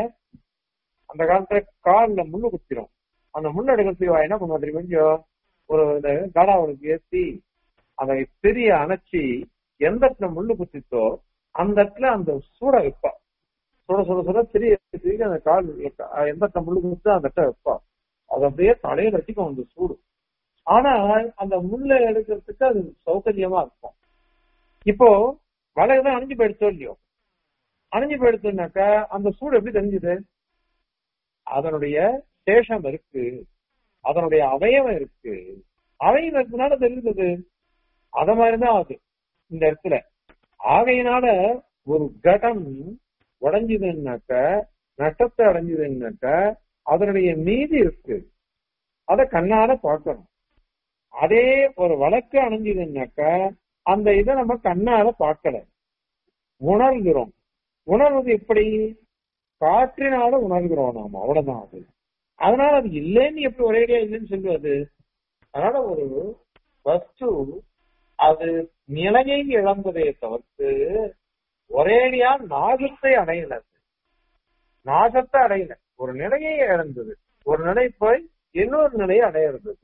அந்த காலத்துல கால்ல முள்ளு குத்திரும் அந்த முள்ளு எடுக்கிறதுக்கு என்ன பண்ணுவா தெரியுமா ஒரு இந்த காடாவுக்கு ஏத்தி அந்த திரிய அணைச்சி எந்த இடத்துல முள்ளு குத்தித்தோ அந்த இடத்துல அந்த சூட வைப்பா சுட சுட சுட திரிய திரிய அந்த கால் எந்த இடத்துல முள்ளு குத்தோ அந்த இடத்துல வைப்பா அது அப்படியே தலையில வச்சுக்கும் அந்த சூடு ஆனா அந்த முள்ள எடுக்கிறதுக்கு அது சௌகரியமா இருக்கும் இப்போ வலைதான் அணிஞ்சு போயிடுச்சோ இல்லையோ அணிஞ்சு போயிடுச்சுனாக்கா அந்த சூடு எப்படி தெரிஞ்சுது அதனுடைய சேஷம் இருக்கு அதனுடைய அவயவம் இருக்கு அவயம் இருக்கனால தெரிஞ்சது அத மாதிரிதான் அது இந்த இடத்துல ஆகையினால ஒரு கடம் உடைஞ்சதுன்னாக்க நட்டத்தை அடைஞ்சதுன்னாக்க அதனுடைய மீதி இருக்கு அத கண்ணால பார்க்கணும் அதே ஒரு வழக்கு அணைஞ்சதுன்னாக்க அந்த இதை நம்ம கண்ணால பார்க்கல உணர்கிறோம் உணர்வது எப்படி காற்றினால உணர்கிறோம் நாம அவ்வளவுதான் அது அதனால அது இல்லைன்னு எப்படி ஒரேடியா இல்லைன்னு சொல்லுவது அதனால ஒரு வஸ்து அது நிலையை இழந்ததை தவிர்த்து ஒரேடியா நாகத்தை அடையல நாகத்தை அடையல ஒரு நிலையை இழந்தது ஒரு நிலை போய் இன்னொரு நிலையை அடையிறது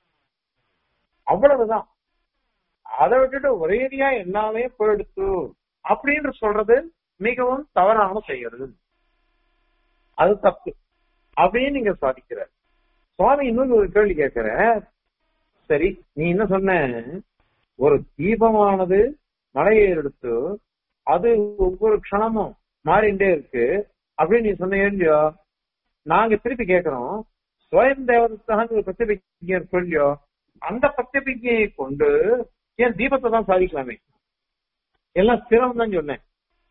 அவ்வளவுதான் அதை விட்டுட்டு ஒரேடியா எல்லாமே போயிடுத்து அப்படின்னு சொல்றது மிகவும் தவறான செய்யறது அது தப்பு அப்படின்னு நீங்க சாதிக்கிறார் சுவாமி இன்னொரு ஒரு கேள்வி கேட்கிற சரி நீ என்ன சொன்ன ஒரு தீபமானது மலையை எடுத்து அது ஒவ்வொரு க்ஷணமும் மாறிண்டே இருக்கு அப்படின்னு நீ சொன்ன இல்லையோ நாங்க திருப்பி கேட்கிறோம் சுயம் தேவதத்தான் ஒரு பிரத்யபிஜை இருக்கு இல்லையோ அந்த பிரத்யபிஜையை கொண்டு ஏன் தீபத்தை தான் சாதிக்கலாமே எல்லாம் ஸ்திரம் தான் சொன்னேன்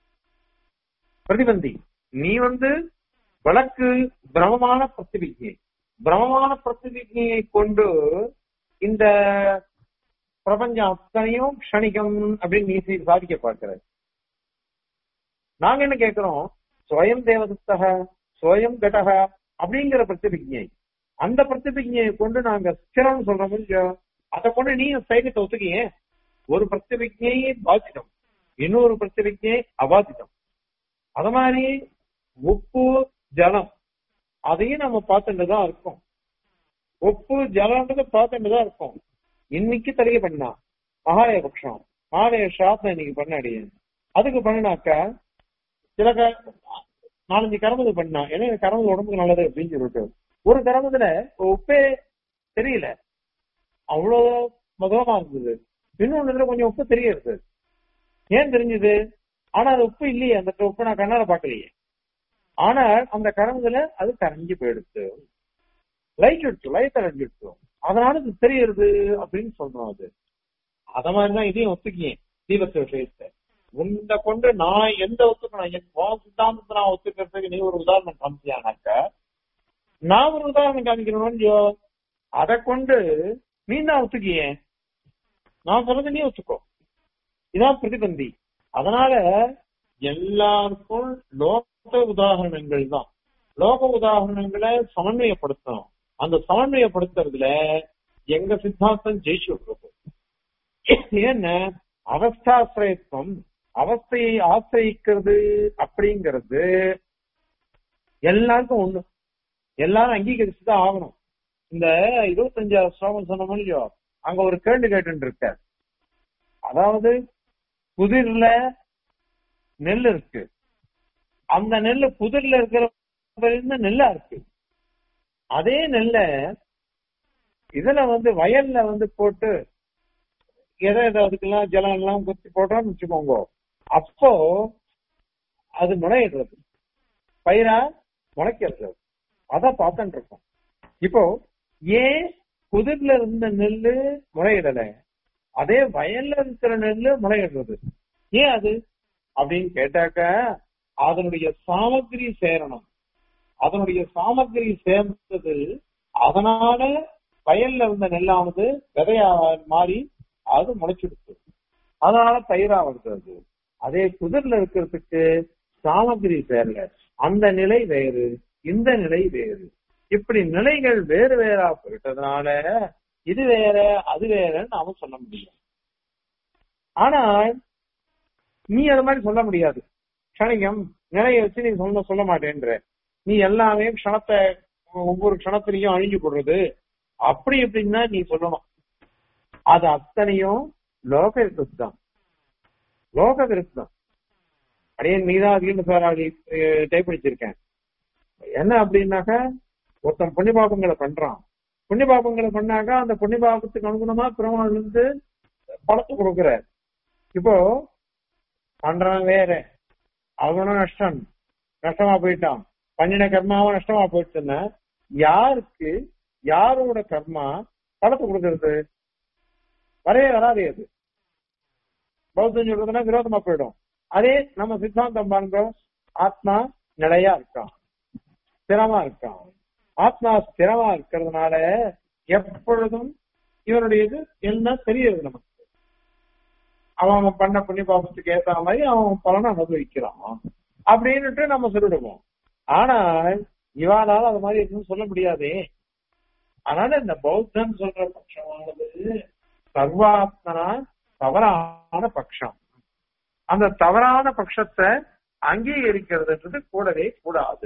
பிரதிபந்தி நீ வந்து வழக்கு பிரமமான பிரத்திபிஜை பிரமமான பிரத்திபிஜையை கொண்டு இந்த பிரபஞ்சம் அத்தனையும் க்ஷணிகம் அப்படின்னு நீ சீ- சாதிக்க பார்க்கிற நாங்க என்ன கேட்கிறோம் ஸ்வயம் தேவதத்தக ஸ்வயம் கடக அப்படிங்கிற பிரத்திபிஜை அந்த பிரத்திபிஜையை கொண்டு நாங்க ஸ்திரம் சொல்றோம் இல்லையோ அதை கொண்டு நீ சைவத்தை ஒத்துக்கியே ஒரு பிரத்திபிஜை பாதிதம் இன்னொரு பிரத்திபிஜை அபாதிதம் அது மாதிரி உப்பு ஜலம் அதையும் நம்ம பார்த்துட்டு தான் இருக்கோம் உப்பு ஜலம்ன்றது பார்த்துட்டு தான் இருக்கோம் இன்னைக்கு தெரிய பண்ணா மகாலய பட்சம் மகாலய சாத்தம் இன்னைக்கு பண்ணாடி அதுக்கு பண்ணினாக்கா சில க- நாலஞ்சு கரமது பண்ணா ஏன்னா எனக்கு கரமது உடம்புக்கு நல்லது அப்படின்னு சொல்லிட்டு ஒரு கரமதுல உப்பே தெரியல அவ்வளவு மதுரமா இருந்தது இன்னொன்னு கொஞ்சம் உப்பு தெரியுது ஏன் தெரிஞ்சது ஆனா அது உப்பு இல்லையே அந்த உப்பு நான் கண்ணால பாக்கலையே ஆனால் அந்த கரம்புல அது கரைஞ்சு போயிடுச்சு லைட் எடுத்து லைட் அடைஞ்சிடுச்சு அதனால இது தெரியுது அப்படின்னு சொல்றோம் அது அத மாதிரிதான் இதையும் ஒத்துக்கியேன் தீபத்து விஷயத்தை உன்னை கொண்டு நான் எந்த ஒத்துக்கணும் என் உன் சித்தாந்தத்தை நான் ஒத்துக்கிறதுக்கு நீ ஒரு உதாரணம் காமிச்சியானாக்க நான் ஒரு உதாரணம் காமிக்கணும்னு அதை கொண்டு நீ தான் ஒத்துக்கியே நான் சொல்றது நீ ஒத்துக்கோ இதான் பிரதிபந்தி அதனால எல்லாருக்கும் லோக உதாரணங்கள் தான் லோக உதாரணங்களை சமன்வயப்படுத்தணும் அந்த சமன்வயப்படுத்துறதுல எங்க சித்தாந்தம் ஜெயிச்சு விட்டுருக்கும் ஏன்னா அவஸ்தாசிரயத்துவம் அவஸ்தையை ஆசிரியிக்கிறது அப்படிங்கிறது எல்லாருக்கும் ஒண்ணு எல்லாரும் அங்கீகரிச்சுதான் ஆகணும் இந்த இருபத்தஞ்சாவது ஸ்லோகம் சொன்ன இல்லையோ அங்க ஒரு கேள்வி கேட்டு இருக்க அதாவது புதிர்ல நெல் இருக்கு அந்த நெல்லு புதிர்ல இருக்கிற நெல்லா இருக்கு அதே நெல்ல இதுல வந்து வயல்ல வந்து போட்டு எதை எதை அதுக்கெல்லாம் ஜலம் எல்லாம் குத்தி போட்டோம்னு வச்சுக்கோங்க அப்போ அது முளையிடுறது பயிரா முளைக்கிறது அதான் பார்த்துட்டு இருக்கோம் இப்போ ஏன் புதிர்ல இருந்த நெல்லு முளையிடல அதே வயல்ல இருக்கிற நெல்லு முளையிடுறது ஏன் அது அப்படின்னு கேட்டாக்க அதனுடைய சாமகிரி சேரணும் அதனுடைய சாமகிரி சேர்ந்தது அதனால வயல்ல இருந்த நெல்லானது விதையா மாறி அது முளைச்சிடுச்சு அதனால பயிரா வருது அது அதே புதிர்ல இருக்கிறதுக்கு சாமகிரி சேரல அந்த நிலை வேறு இந்த நிலை வேறு இப்படி நிலைகள் வேறு வேறா போயிட்டதுனால இது வேற அது வேறன்னு நாம சொல்ல முடியும் ஆனால் நீ அது மாதிரி சொல்ல முடியாது க்ஷணிகம் நிலையை வச்சு நீ சொல்ல சொல்ல மாட்டேன்ற நீ எல்லாமே க்ஷணத்தை ஒவ்வொரு க்ஷணத்திலையும் அழிஞ்சு போடுறது அப்படி எப்படின்னா நீ சொல்லணும் அது அத்தனையும் லோக விருத்தம் தான் லோக விருத்தம் அப்படியே நீதான் அதிகம் சாராளி டைப் அடிச்சிருக்கேன் என்ன அப்படின்னாக்கா ஒருத்தன் புண்ணிய பாபங்களை பண்றான் புண்ணிய பாபங்களை பண்ணாக்கா அந்த புண்ணிய பாபத்துக்கு அனுகுணமா பெருமாள் வந்து பணத்தை கொடுக்குற இப்போ பண்றான் வேற அவனும் நஷ்டம் நஷ்டமா போயிட்டான் பண்ணின கர்மாவும் நஷ்டமா போயிடுச்சுன்னா யாருக்கு யாரோட கர்மா பணத்தை கொடுக்கறது வரவே வராது அது பௌத்தம் சொல்றதுன்னா விரோதமா போயிடும் அதே நம்ம சித்தாந்தம் பாருங்க ஆத்மா நிலையா இருக்கான் ஸ்திரமா இருக்கான் ஆத்மா ஸ்திரமா இருக்கிறதுனால எப்பொழுதும் இவனுடையது எல்லாம் தெரியுது நமக்கு அவன் அவன் பண்ண புண்ணிய பாபத்துக்கு ஏத்த மாதிரி அவன் பலனை அனுபவிக்கிறான் அப்படின்னுட்டு நம்ம சொல்லிடுவோம் ஆனால் இவாளால் அது மாதிரி எதுவும் சொல்ல முடியாதே அதனால இந்த பௌத்தம் சொல்ற பட்சமானது சர்வாத்மனா தவறான பட்சம் அந்த தவறான பட்சத்தை அங்கீகரிக்கிறதுன்றது கூடவே கூடாது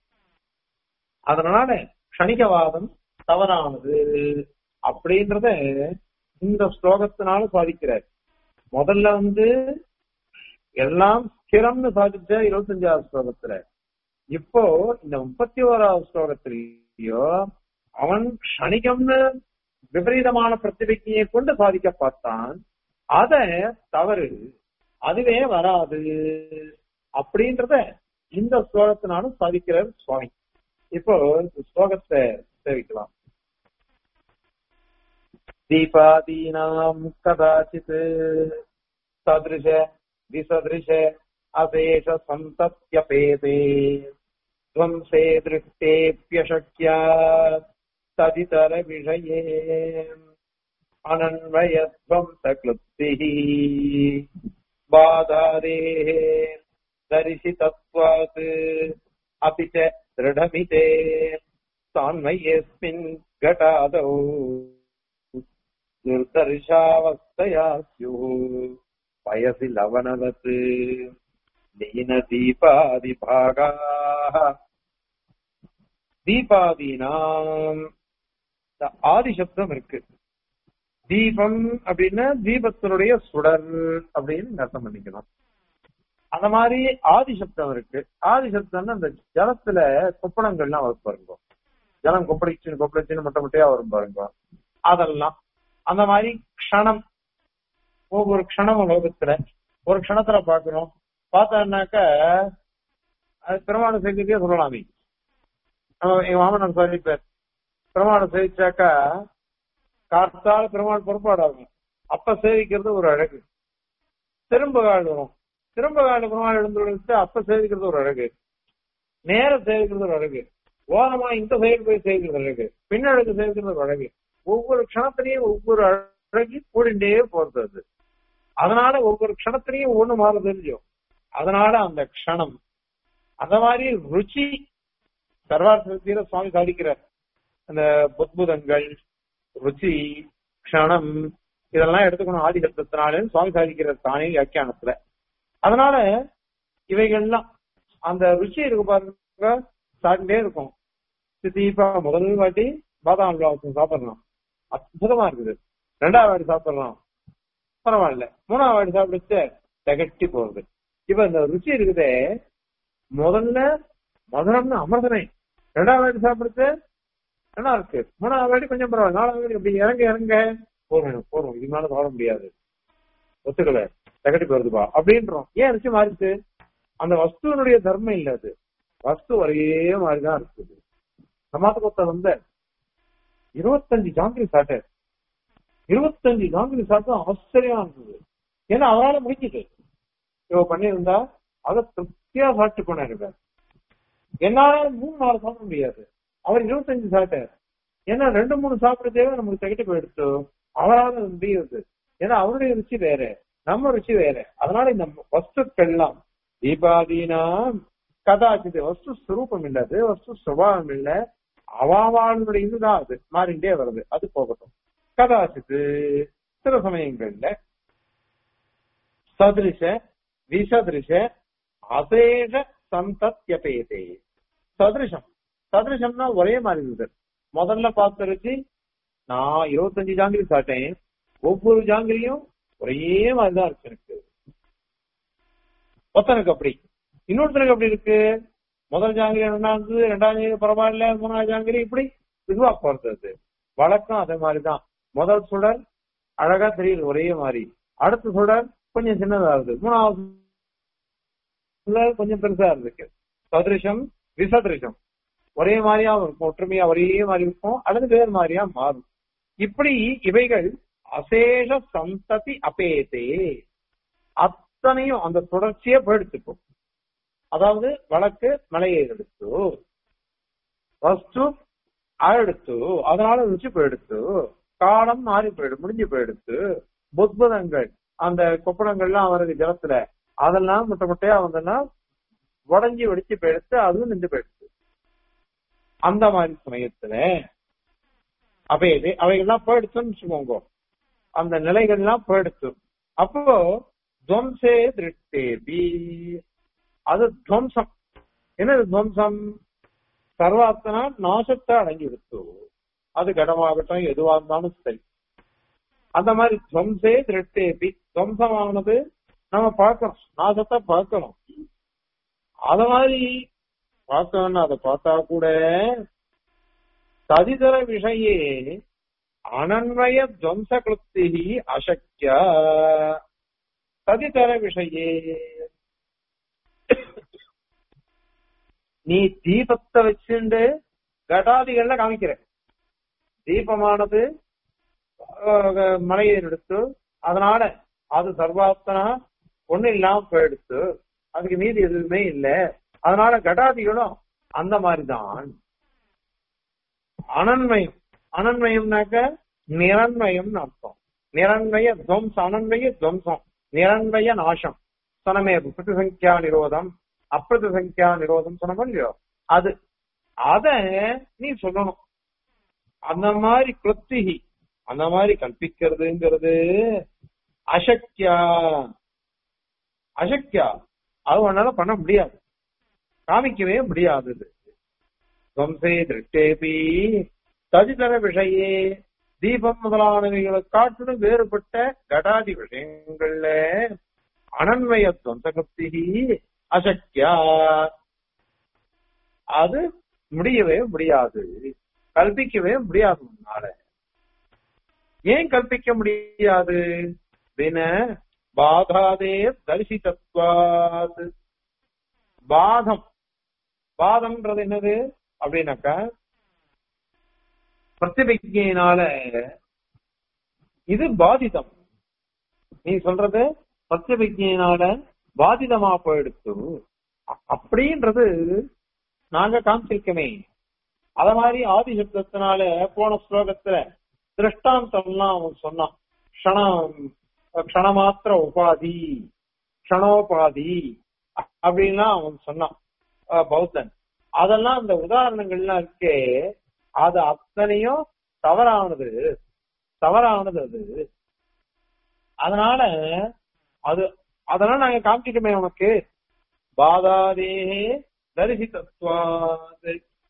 அதனால க்ஷணிகவாதம் தவறானது அப்படின்றத இந்த ஸ்லோகத்தினால சாதிக்கிறார் முதல்ல வந்து எல்லாம் ஸ்திரம்னு சாதிச்ச இருபத்தஞ்சாவது ஸ்லோகத்துல இப்போ இந்த முப்பத்தி ஓராவது ஸ்லோகத்திலேயோ அவன் க்ஷணிகம்னு விபரீதமான பிரத்திபிக்கையை கொண்டு சாதிக்க பார்த்தான் அத தவறு அதுவே வராது அப்படின்றத இந்த ஸ்லோகத்தினாலும் சாதிக்கிறார் சுவாமி இப்போ இந்த ஸ்லோகத்தை சேவிக்கலாம் தீபாதீனாம் கதாச்சித் சதிருஷ விசதிருஷ அசேஷ சந்தத்யபேதே ध्वंसे दृष्टेऽप्यशक्या तदितर विषये अनन्वयध्वंसक्लुप्तिः बाधादेः दर्शितत्वात् अपि च दृढमिते सान्वयेऽस्मिन् घटादौ दुर्दर्शावस्थया स्युः पयसि लवणवत् लीनदीपादिभागाः தீபாதீனாம் இந்த ஆதி சப்தம் இருக்கு தீபம் அப்படின்னா தீபத்தினுடைய சுடர் அப்படின்னு அர்த்தம் பண்ணிக்கணும் அந்த மாதிரி ஆதி சப்தம் இருக்கு ஆதி சப்தம்னா அந்த ஜலத்துல கொப்பளங்கள்லாம் வரும் பாருங்க ஜலம் கொப்பளிச்சு கொப்பளிச்சுன்னு மொட்டை மொட்டையா வரும் பாருங்க அதெல்லாம் அந்த மாதிரி க்ஷணம் ஒவ்வொரு க்ஷணம் லோகத்துல ஒரு க்ஷணத்துல பாக்குறோம் பார்த்தோம்னாக்க அது பெருமாள் சேர்க்கைக்கே சொல்லலாமே நம்ம எங்க மாமனார் சொல்லிப்பார் பெருமாளை சேவிச்சாக்கா காத்தால் பெருமாள் பொறுப்பாடாகும் அப்ப சேவிக்கிறது ஒரு அழகு திரும்ப கால் வரும் திரும்ப கால பெருமாள் எழுந்து அப்ப சேவிக்கிறது ஒரு அழகு நேர சேவிக்கிறது ஒரு அழகு ஓரமா இந்த சைடு போய் சேவிக்கிறது அழகு பின்னழகு சேவிக்கிறது ஒரு அழகு ஒவ்வொரு க்ஷணத்திலையும் ஒவ்வொரு அழகி கூடிண்டே போறது அது அதனால ஒவ்வொரு க்ஷணத்திலையும் ஒண்ணு மாறுது இல்லையோ அதனால அந்த க்ஷணம் அந்த மாதிரி ருச்சி சர்வார்த்தீர சுவாமி சாதிக்கிறார் அந்த புத்புதங்கள் ருச்சி க்ஷணம் இதெல்லாம் எடுத்துக்கணும் ஆதி சப்தத்தினாலே சுவாமி சாதிக்கிறார் தானே வியாக்கியானத்துல அதனால இவைகள்லாம் அந்த ருச்சி இருக்கு பாருங்க சாப்பிட்டே இருக்கும் தீபா முதல் வாட்டி பாதாம் அல்வா சாப்பிடலாம் அற்புதமா இருக்குது ரெண்டாவது வாட்டி சாப்பிடலாம் பரவாயில்ல மூணாவது வாட்டி சாப்பிடுச்சு தகட்டி போகுது இப்ப இந்த ருச்சி இருக்குதே முதல்ல மதுரம்னு அமர்தனை ரெண்டாவது வாட்டி சாப்பிடுறது நல்லா இருக்கு மூணாவது வாட்டி கொஞ்சம் பரவாயில்ல நாலாவது வாட்டி அப்படி இறங்க இறங்க போறோம் போறோம் இது மேல தோற முடியாது ஒத்துக்கல தகட்டி போறதுப்பா அப்படின்றோம் ஏன் ருச்சி மாறிச்சு அந்த வஸ்துவனுடைய தர்மம் இல்ல அது வஸ்து ஒரே மாதிரிதான் இருக்குது சமாதகத்தை வந்த இருபத்தஞ்சு ஜாங்கிரி சாட்டை இருபத்தஞ்சு ஜாங்கிரி சாப்பிட்டு ஆச்சரியமா இருந்தது ஏன்னா அவரால் முடிஞ்சுது இவ பண்ணியிருந்தா அதை திருப்தியா சாப்பிட்டு போனாரு என்னால மூணு நாள் சாப்பிட முடியாது அவர் இருபத்தஞ்சு சாப்பிட்டார் ஏன்னா ரெண்டு மூணு சாப்பிடுறதே நமக்கு தகிட்டு போயிடுச்சு அவரால் அது முடியுது ஏன்னா அவருடைய ருச்சி வேற நம்ம ருச்சி வேற அதனால இந்த வஸ்துக்கள்லாம் தீபாதீனா கதாச்சிது வஸ்து ஸ்வரூபம் இல்ல அது வஸ்து சுபாவம் இல்ல அவாவாளுடைய இதுதான் அது மாறிண்டே வருது அது போகட்டும் கதாச்சித்து சில சமயங்கள்ல சதிருஷ விசதிருஷ அசேஷ சந்தத்யபேதே சதிருஷம் சதிருஷம்னா ஒரே மாதிரி இருக்குது முதல்ல பார்த்த ருச்சி நான் இருபத்தஞ்சு ஜாங்கிரி சாப்பிட்டேன் ஒவ்வொரு ஜாங்கிரியும் ஒரே மாதிரிதான் இருக்கு எனக்கு ஒத்தனுக்கு அப்படி இன்னொருத்தனுக்கு அப்படி இருக்கு முதல் ஜாங்கிரி ரெண்டாவது ரெண்டாவது ஜாங்கிரி பரவாயில்ல மூணாவது ஜாங்கிரி இப்படி இதுவா போறது வழக்கம் அதே மாதிரிதான் முதல் சுடர் அழகா தெரியுது ஒரே மாதிரி அடுத்த சுடர் கொஞ்சம் சின்னதா இருக்கு மூணாவது சுடர் கொஞ்சம் பெருசா இருக்கு சதிருஷம் விசதிருஷம் ஒரே மாதிரியா இருக்கும் ஒற்றுமையா ஒரே மாதிரி இருக்கும் அல்லது வேறு மாதிரியா மாறும் இப்படி இவைகள் அசேஷ சந்ததி அபேதே அத்தனையும் அந்த தொடர்ச்சியே போயிடுத்துக்கும் அதாவது வழக்கு மலையை எடுத்து வஸ்து ஆயிடுத்து அதனால ருச்சி போயிடுத்து காலம் மாறி போயிடு முடிஞ்சு போயிடுத்து புத்புதங்கள் அந்த கொப்பளங்கள்லாம் அவருக்கு ஜலத்துல அதெல்லாம் முட்டை முட்டையா வந்ததுன்னா உடஞ்சி வெடிச்சு போயிடுத்து அதுவும் நின்று போயிடுச்சு அந்த மாதிரி சமயத்துல அவையது அவைகள்லாம் போயிடுச்சுன்னு வச்சுக்கோங்க அந்த நிலைகள்லாம் போயிடுச்சு அப்போ துவம்சே திருஷ்டேபி அது துவம்சம் என்னது துவம்சம் சர்வாத்தனா நாசத்தை அடங்கி விடுத்து அது கடமாகட்டும் எதுவா இருந்தாலும் சரி அந்த மாதிரி துவம்சே திருஷ்டேபி துவம்சமானது நம்ம பார்க்கணும் நாசத்தை பார்க்கணும் அத மாதிரி பார்த்தோம்னா அதை பார்த்தா கூட ததிதர விஷயே அனன்வய துவம்சகிருத்தி அசக்கிய ததிதர விஷயே நீ தீபத்தை வச்சுண்டு கடாதிகள்ல காமிக்கிற தீபமானது அஹ், மலையை எடுத்து அதனால அது சர்வாத்தனா ஒண்ணு இல்லாம போயிடுத்து அதுக்கு மீதி எதுவுமே இல்ல அதனால கடாதிகளும் அந்த மாதிரிதான் அனன்மயம் அனன்மயம்னாக்க நிரண்மயம்னு அர்த்தம் நிரண்மய துவம்சம் அனன்மய துவம்சம் நிரண்மய நாசம் சொன்னமே பிரதிசங்கியா நிரோதம் அப்பிரதி சங்கியா நிரோதம் சொன்னோம் இல்லையோ அது அத நீ சொல்லணும் அந்த மாதிரி கிருத்திகி அந்த மாதிரி கற்பிக்கிறதுங்கிறது அசக்கியா அசக்கியா அது உன்னால பண்ண முடியாது காமிக்கவே முடியாது இது. துவம்சே திருஷ்டேபி ததிதர விஷயே தீபம் முதலானவைகளை காட்டிலும் வேறுபட்ட கடாதி விஷயங்கள்ல அனன்மய துவம்சகப்தி அசக்கியா அது முடியவே முடியாது கல்பிக்கவே முடியாது உன்னால ஏன் கல்பிக்க முடியாது பின பாதாதே தரிசிதத்வாத் பாதம் பாதம்ன்றது என்னது அப்படின்னாக்கா பிரதிபிஜையினால இது பாதிதம் நீ சொல்றது பிரதிபிஜையினால பாதிதமா போயிடுத்து அ- அப்படின்றது நாங்க காமிச்சிருக்கமே அத மாதிரி ஆதி சப்தத்தினால போன ஸ்லோகத்துல திருஷ்டாந்தம்லாம் அவன் சொன்னான் க்ஷணம் க்ஷணமாத்திர உபாதி க்ஷணோபாதி அ- அப்படின்லாம் அவன் சொன்னான் அஹ் பௌத்தன் அதெல்லாம் அந்த உதாரணங்கள்லாம் இருக்கே அது அத்தனையும் தவறானது தவறானது அது அதனால அது அதெல்லாம் நாங்க காமிச்சிட்டோமே உனக்கு பாதாதே தரிசிதத்வாது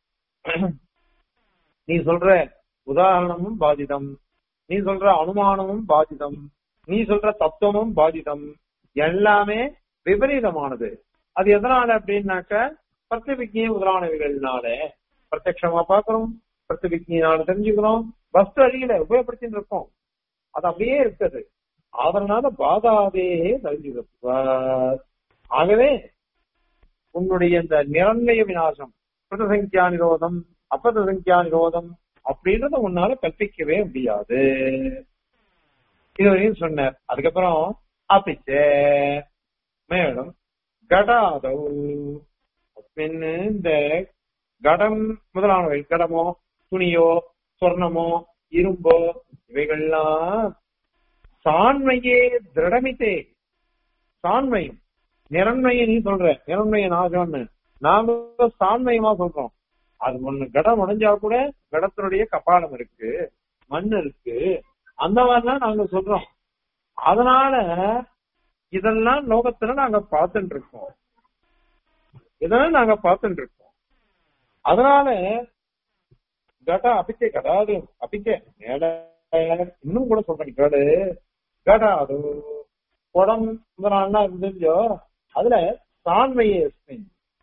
நீ சொல்ற உதாரணமும் பாதிதம் நீ சொல்ற அனுமானமும் பாதிதம் நீ சொல்ற தத்துவமும் பாதிதம் எல்லாமே விபரீதமானது அது எதனால அப்படின்னாக்க பிரத்யபிக்னிய முதலானவைகள்னால பிரத்யக்ஷமா பாக்குறோம் பிரத்யபிக்னியினால தெரிஞ்சுக்கிறோம் வஸ்து அறியில உபயோகப்படுத்திட்டு இருக்கோம் அது அப்படியே இருக்குது அதனால பாதாதே தெரிஞ்சுக்கிறார் ஆகவே உன்னுடைய இந்த நிரண்மய விநாசம் பிரதசங்கியா நிரோதம் அப்பிரதசங்கியா நிரோதம் அப்படின்றத உன்னால கற்பிக்கவே முடியாது இதுவரையும் சொன்னார் அதுக்கப்புறம் அப்பிச்ச மேலும் கடாதௌ பின் இந்த கடம் முதலானவை கடமோ துணியோ சொர்ணமோ இரும்போ இவைகள்லாம் சாண்மையே திருடமித்தே சாண்மையும் நிரண்மையை நீ சொல்ற நிரண்மைய நாசம்னு நாங்க சாண்மையமா சொல்றோம் அது ஒண்ணு கடம் உடைஞ்சா கூட கடத்தினுடைய கபாலம் இருக்கு மண் இருக்கு அந்த மாதிரிலாம் நாங்க சொல்றோம் அதனால இதெல்லாம் லோகத்துல நாங்க பார்த்துட்டு இருக்கோம் இதெல்லாம் நாங்க பார்த்துட்டு இருக்கோம் அதனால கட அபிச்சை கடாது அபிச்சை மேல இன்னும் கூட சொல்றேன் கேடு கடாது குடம் முதலானா இருந்துச்சோ அதுல சாண்மையே அஸ்மின்.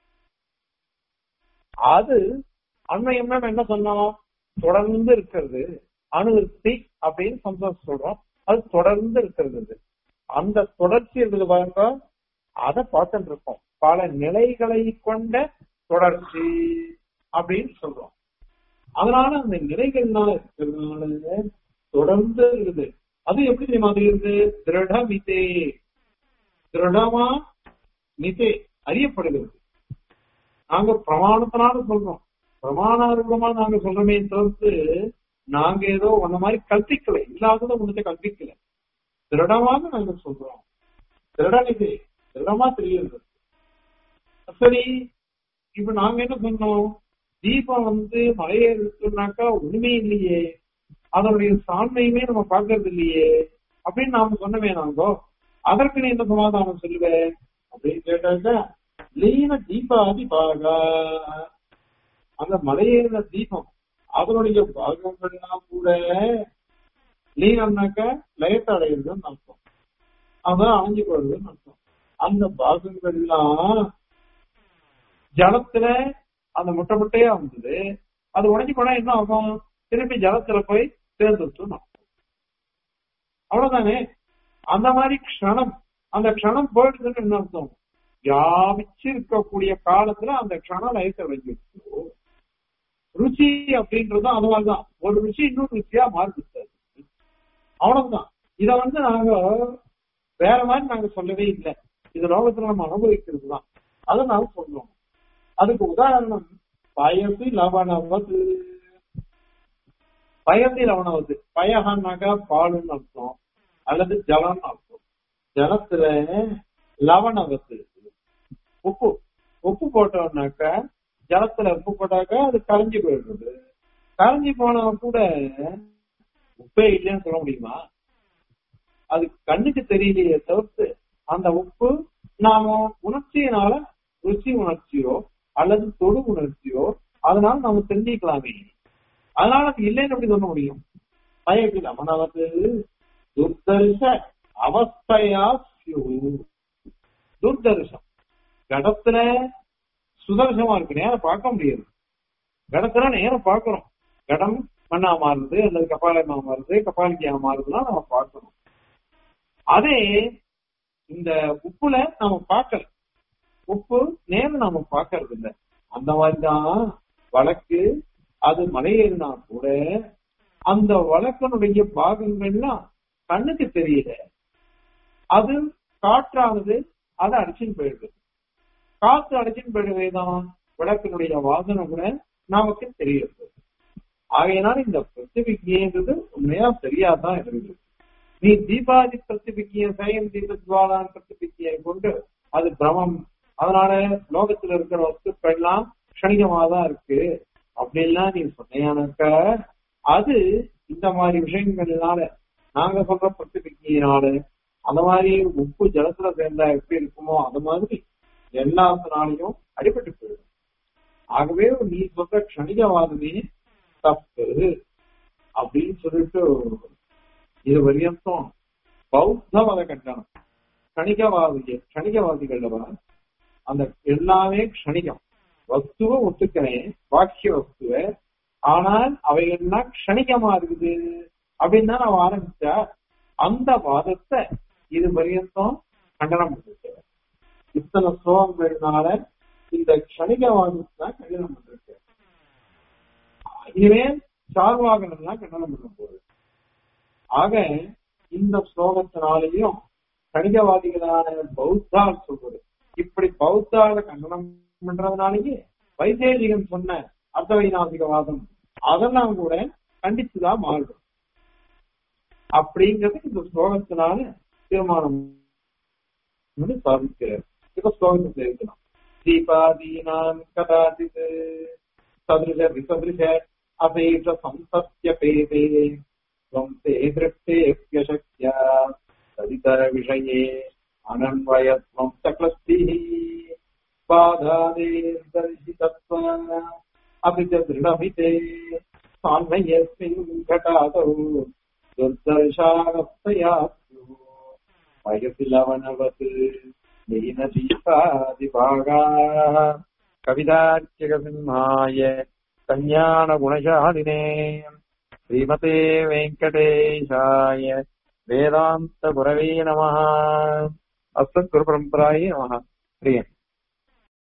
அது அண்மையம்னா நம்ம என்ன சொன்னோம் தொடர்ந்து இருக்கிறது அணுவிருத்தி அப்படின்னு சந்தோஷம் சொல்றோம் அது தொடர்ந்து இருக்கிறது அது. அந்த தொடர்ச்சி இருக்குது பாருங்க அதை பார்த்துட்டு இருக்கோம் பல நிலைகளை கொண்ட தொடர்ச்சி அப்படின்னு சொல்றோம் அதனால அந்த நிலைகள்னால இருக்கிறதுனால தொடர்ந்து இருக்குது அது எப்படி தெரியுமா அது இருக்குது திருட மிதே திருடமா மிதே அறியப்படுகிறது நாங்க பிரமாணத்தினால சொல்றோம் பிரமாணாரூபமா நாங்க சொல்றோமே தவிர்த்து நாங்க ஏதோ ஒன்ன மாதிரி கற்பிக்கல இல்லாததை ஒண்ணத்தை கற்பிக்கல திருடமாக நாங்க சொல்றோம் திருடன் இது திருடமா தெரியுது சரி இப்ப நாங்க என்ன சொன்னோம் தீபம் வந்து மலையே இருக்குனாக்கா ஒண்ணுமே இல்லையே அதனுடைய சாண்மையுமே நம்ம பார்க்கறது இல்லையே அப்படின்னு நாம சொன்னமே நாங்கோ அதற்கு நீ என்ன சமாதானம் சொல்லுவ அப்படின்னு கேட்டாக்கா லீன தீபாதி பாகா அந்த மலையேறின தீபம் அதனுடைய பாகங்கள்லாம் கூட லீனம்னாக்க லயத்தை அடையிறதுன்னு அர்த்தம் அதான் அணைஞ்சு போடுறதுன்னு அர்த்தம் அந்த பாகங்கள்லாம் ஜலத்துல அந்த முட்டை முட்டையா வந்தது அது உடைஞ்சு போனா என்ன ஆகும் திருப்பி ஜலத்துல போய் சேர்ந்துட்டு அவ்வளவுதானே அந்த மாதிரி க்ஷணம் அந்த க்ஷணம் போயிடுதுன்னு என்ன அர்த்தம் வியாபிச்சு இருக்கக்கூடிய காலத்துல அந்த க்ஷணம் லயத்தை வச்சிருக்கு ருச்சி அப்படின்றது அது மாதிரிதான் ஒரு ருச்சி இன்னொரு ருச்சியா மாறிடுச்சு அவ்வளவுதான் இத வந்து நாங்க வேற மாதிரி நாங்க சொல்லவே இல்லை இது லோகத்துல நம்ம அனுபவிக்கிறது தான் அதை நாங்க சொல்றோம் அதுக்கு உதாரணம் பயசி லவணவது பயசி லவணவது பயகன்னாக்கா பாலுன்னு அர்த்தம் அல்லது ஜலம்னு அர்த்தம் ஜலத்துல லவணவத்து உப்பு உப்பு போட்டோம்னாக்கா ஜலத்துல உப்பு போட்டாக்கா அது கரைஞ்சி போயிடுறது கரைஞ்சி போனா கூட உப்பே இல்லைன்னு சொல்ல முடியுமா அது கண்ணுக்கு தெரியலையே தவிர்த்து அந்த உப்பு நாம உணர்ச்சியினால ருச்சி உணர்ச்சியோ அல்லது தொடு உணர்ச்சியோ அதனால நாம தெரிஞ்சுக்கலாமே அதனால அது இல்லைன்னு எப்படி சொல்ல முடியும் பயத்தில் அவனவது துர்தர்ஷ அவஸ்தையா துர்தர்ஷம் கடத்துல சுதர்சமா இருக்கு நேரம் பார்க்க முடியாது கடத்துல நேரம் பார்க்கிறோம் கடம் மண்ணா மாறுது அல்லது கபாலமா மாறுது கபாலிக்கையா மாறுதுலாம் நம்ம பார்க்கணும் அதே இந்த உப்புல நாம பார்க்கல உப்பு நேரம் நாம பார்க்கறது இல்ல அந்த மாதிரிதான் வழக்கு அது மலையேறினா கூட அந்த வழக்கனுடைய பாகங்கள்லாம் கண்ணுக்கு தெரியல அது காற்றானது அதை அடிச்சுன்னு போயிடுது காத்து அடிச்சுன்னு போயிடுவேதான் விளக்கினுடைய வாசனை கூட நமக்கு தெரியுது ஆகையினால இந்த பிரத்திபிக்கைன்றது உண்மையா சரியாதான் இருக்குது நீ தீபாதி பிரத்திபிக்கிய சயம் தீபத்வாலான் பிரத்திபிக்கியை கொண்டு அது பிரமம் அதனால லோகத்துல இருக்கிற வஸ்துக்கள்லாம் க்ஷணிகமா தான் இருக்கு அப்படின்லாம் நீ சொன்னையானாக்க அது இந்த மாதிரி விஷயங்கள்னால நாங்க சொல்ற பிரத்திபிக்கியினால அந்த மாதிரி உப்பு ஜலத்துல சேர்ந்தா எப்படி இருக்குமோ அந்த மாதிரி எல்லாத்தினாலையும் அடிபட்டு போயிடும் ஆகவே நீ சொல்ற க்ஷணிகவாதமே தப்பு அப்படின்னு சொல்லிட்டு இது வரையத்தும் பௌத்த மத கண்டனம் கணிகவாதிய கணிகவாதிகள் அந்த எல்லாமே க்ஷணிகம் வஸ்துவை ஒத்துக்கிறேன் வாக்கிய வஸ்துவை ஆனால் அவைகள்லாம் க்ஷணிகமா இருக்குது அப்படின்னு தான் நான் ஆரம்பிச்சா அந்த வாதத்தை இது பரியந்தம் கண்டனம் பண்ணிருக்க இத்தனை ஸ்லோகங்கள்னால இந்த க்ஷணிகவாதத்தை தான் கண்டனம் பண்ணிருக்க இனிமே சார்வாகனம் எல்லாம் கண்டனம் பண்ண போகுது ஆக இந்த ஸ்லோகத்தினாலேயும் கணிகவாதிகளான பௌத்தால் சொல்றது இப்படி பௌத்தால கண்டனம் பண்றதுனாலேயே வைசேஷிகன் சொன்ன அர்த்தவைநாசிகவாதம் அதெல்லாம் கூட கண்டிச்சுதான் மாறும் அப்படிங்கிறது இந்த ஸ்லோகத்தினால தீர்மானம் சாதிக்கிறார் இப்ப ஸ்லோகத்தை தெரிவிக்கலாம் தீபாதீனான் கதாச்சித் சதுருஷ விசதுருஷ அசேஷ சந்தஸ்ய பேதே त्वं ते दृष्टेऽप्यशक्या तदितरविषये अनन्वयत्वं च क्लस्तिः बाधादेर्दर्शितत्वा अपि च दृढमिते सान्वयस्मिन् घटादौ दुर्दर्शावस्थया स्युः वयसि लवणवत् लीनदीपादिभागाः कवितार्चकसिंहाय कल्याणगुणशालिने श्रीमते वेङ्कटेशाय वेदान्तगुरवे नमः अस्मद्गुरुपरम्परायै नमः प्रिय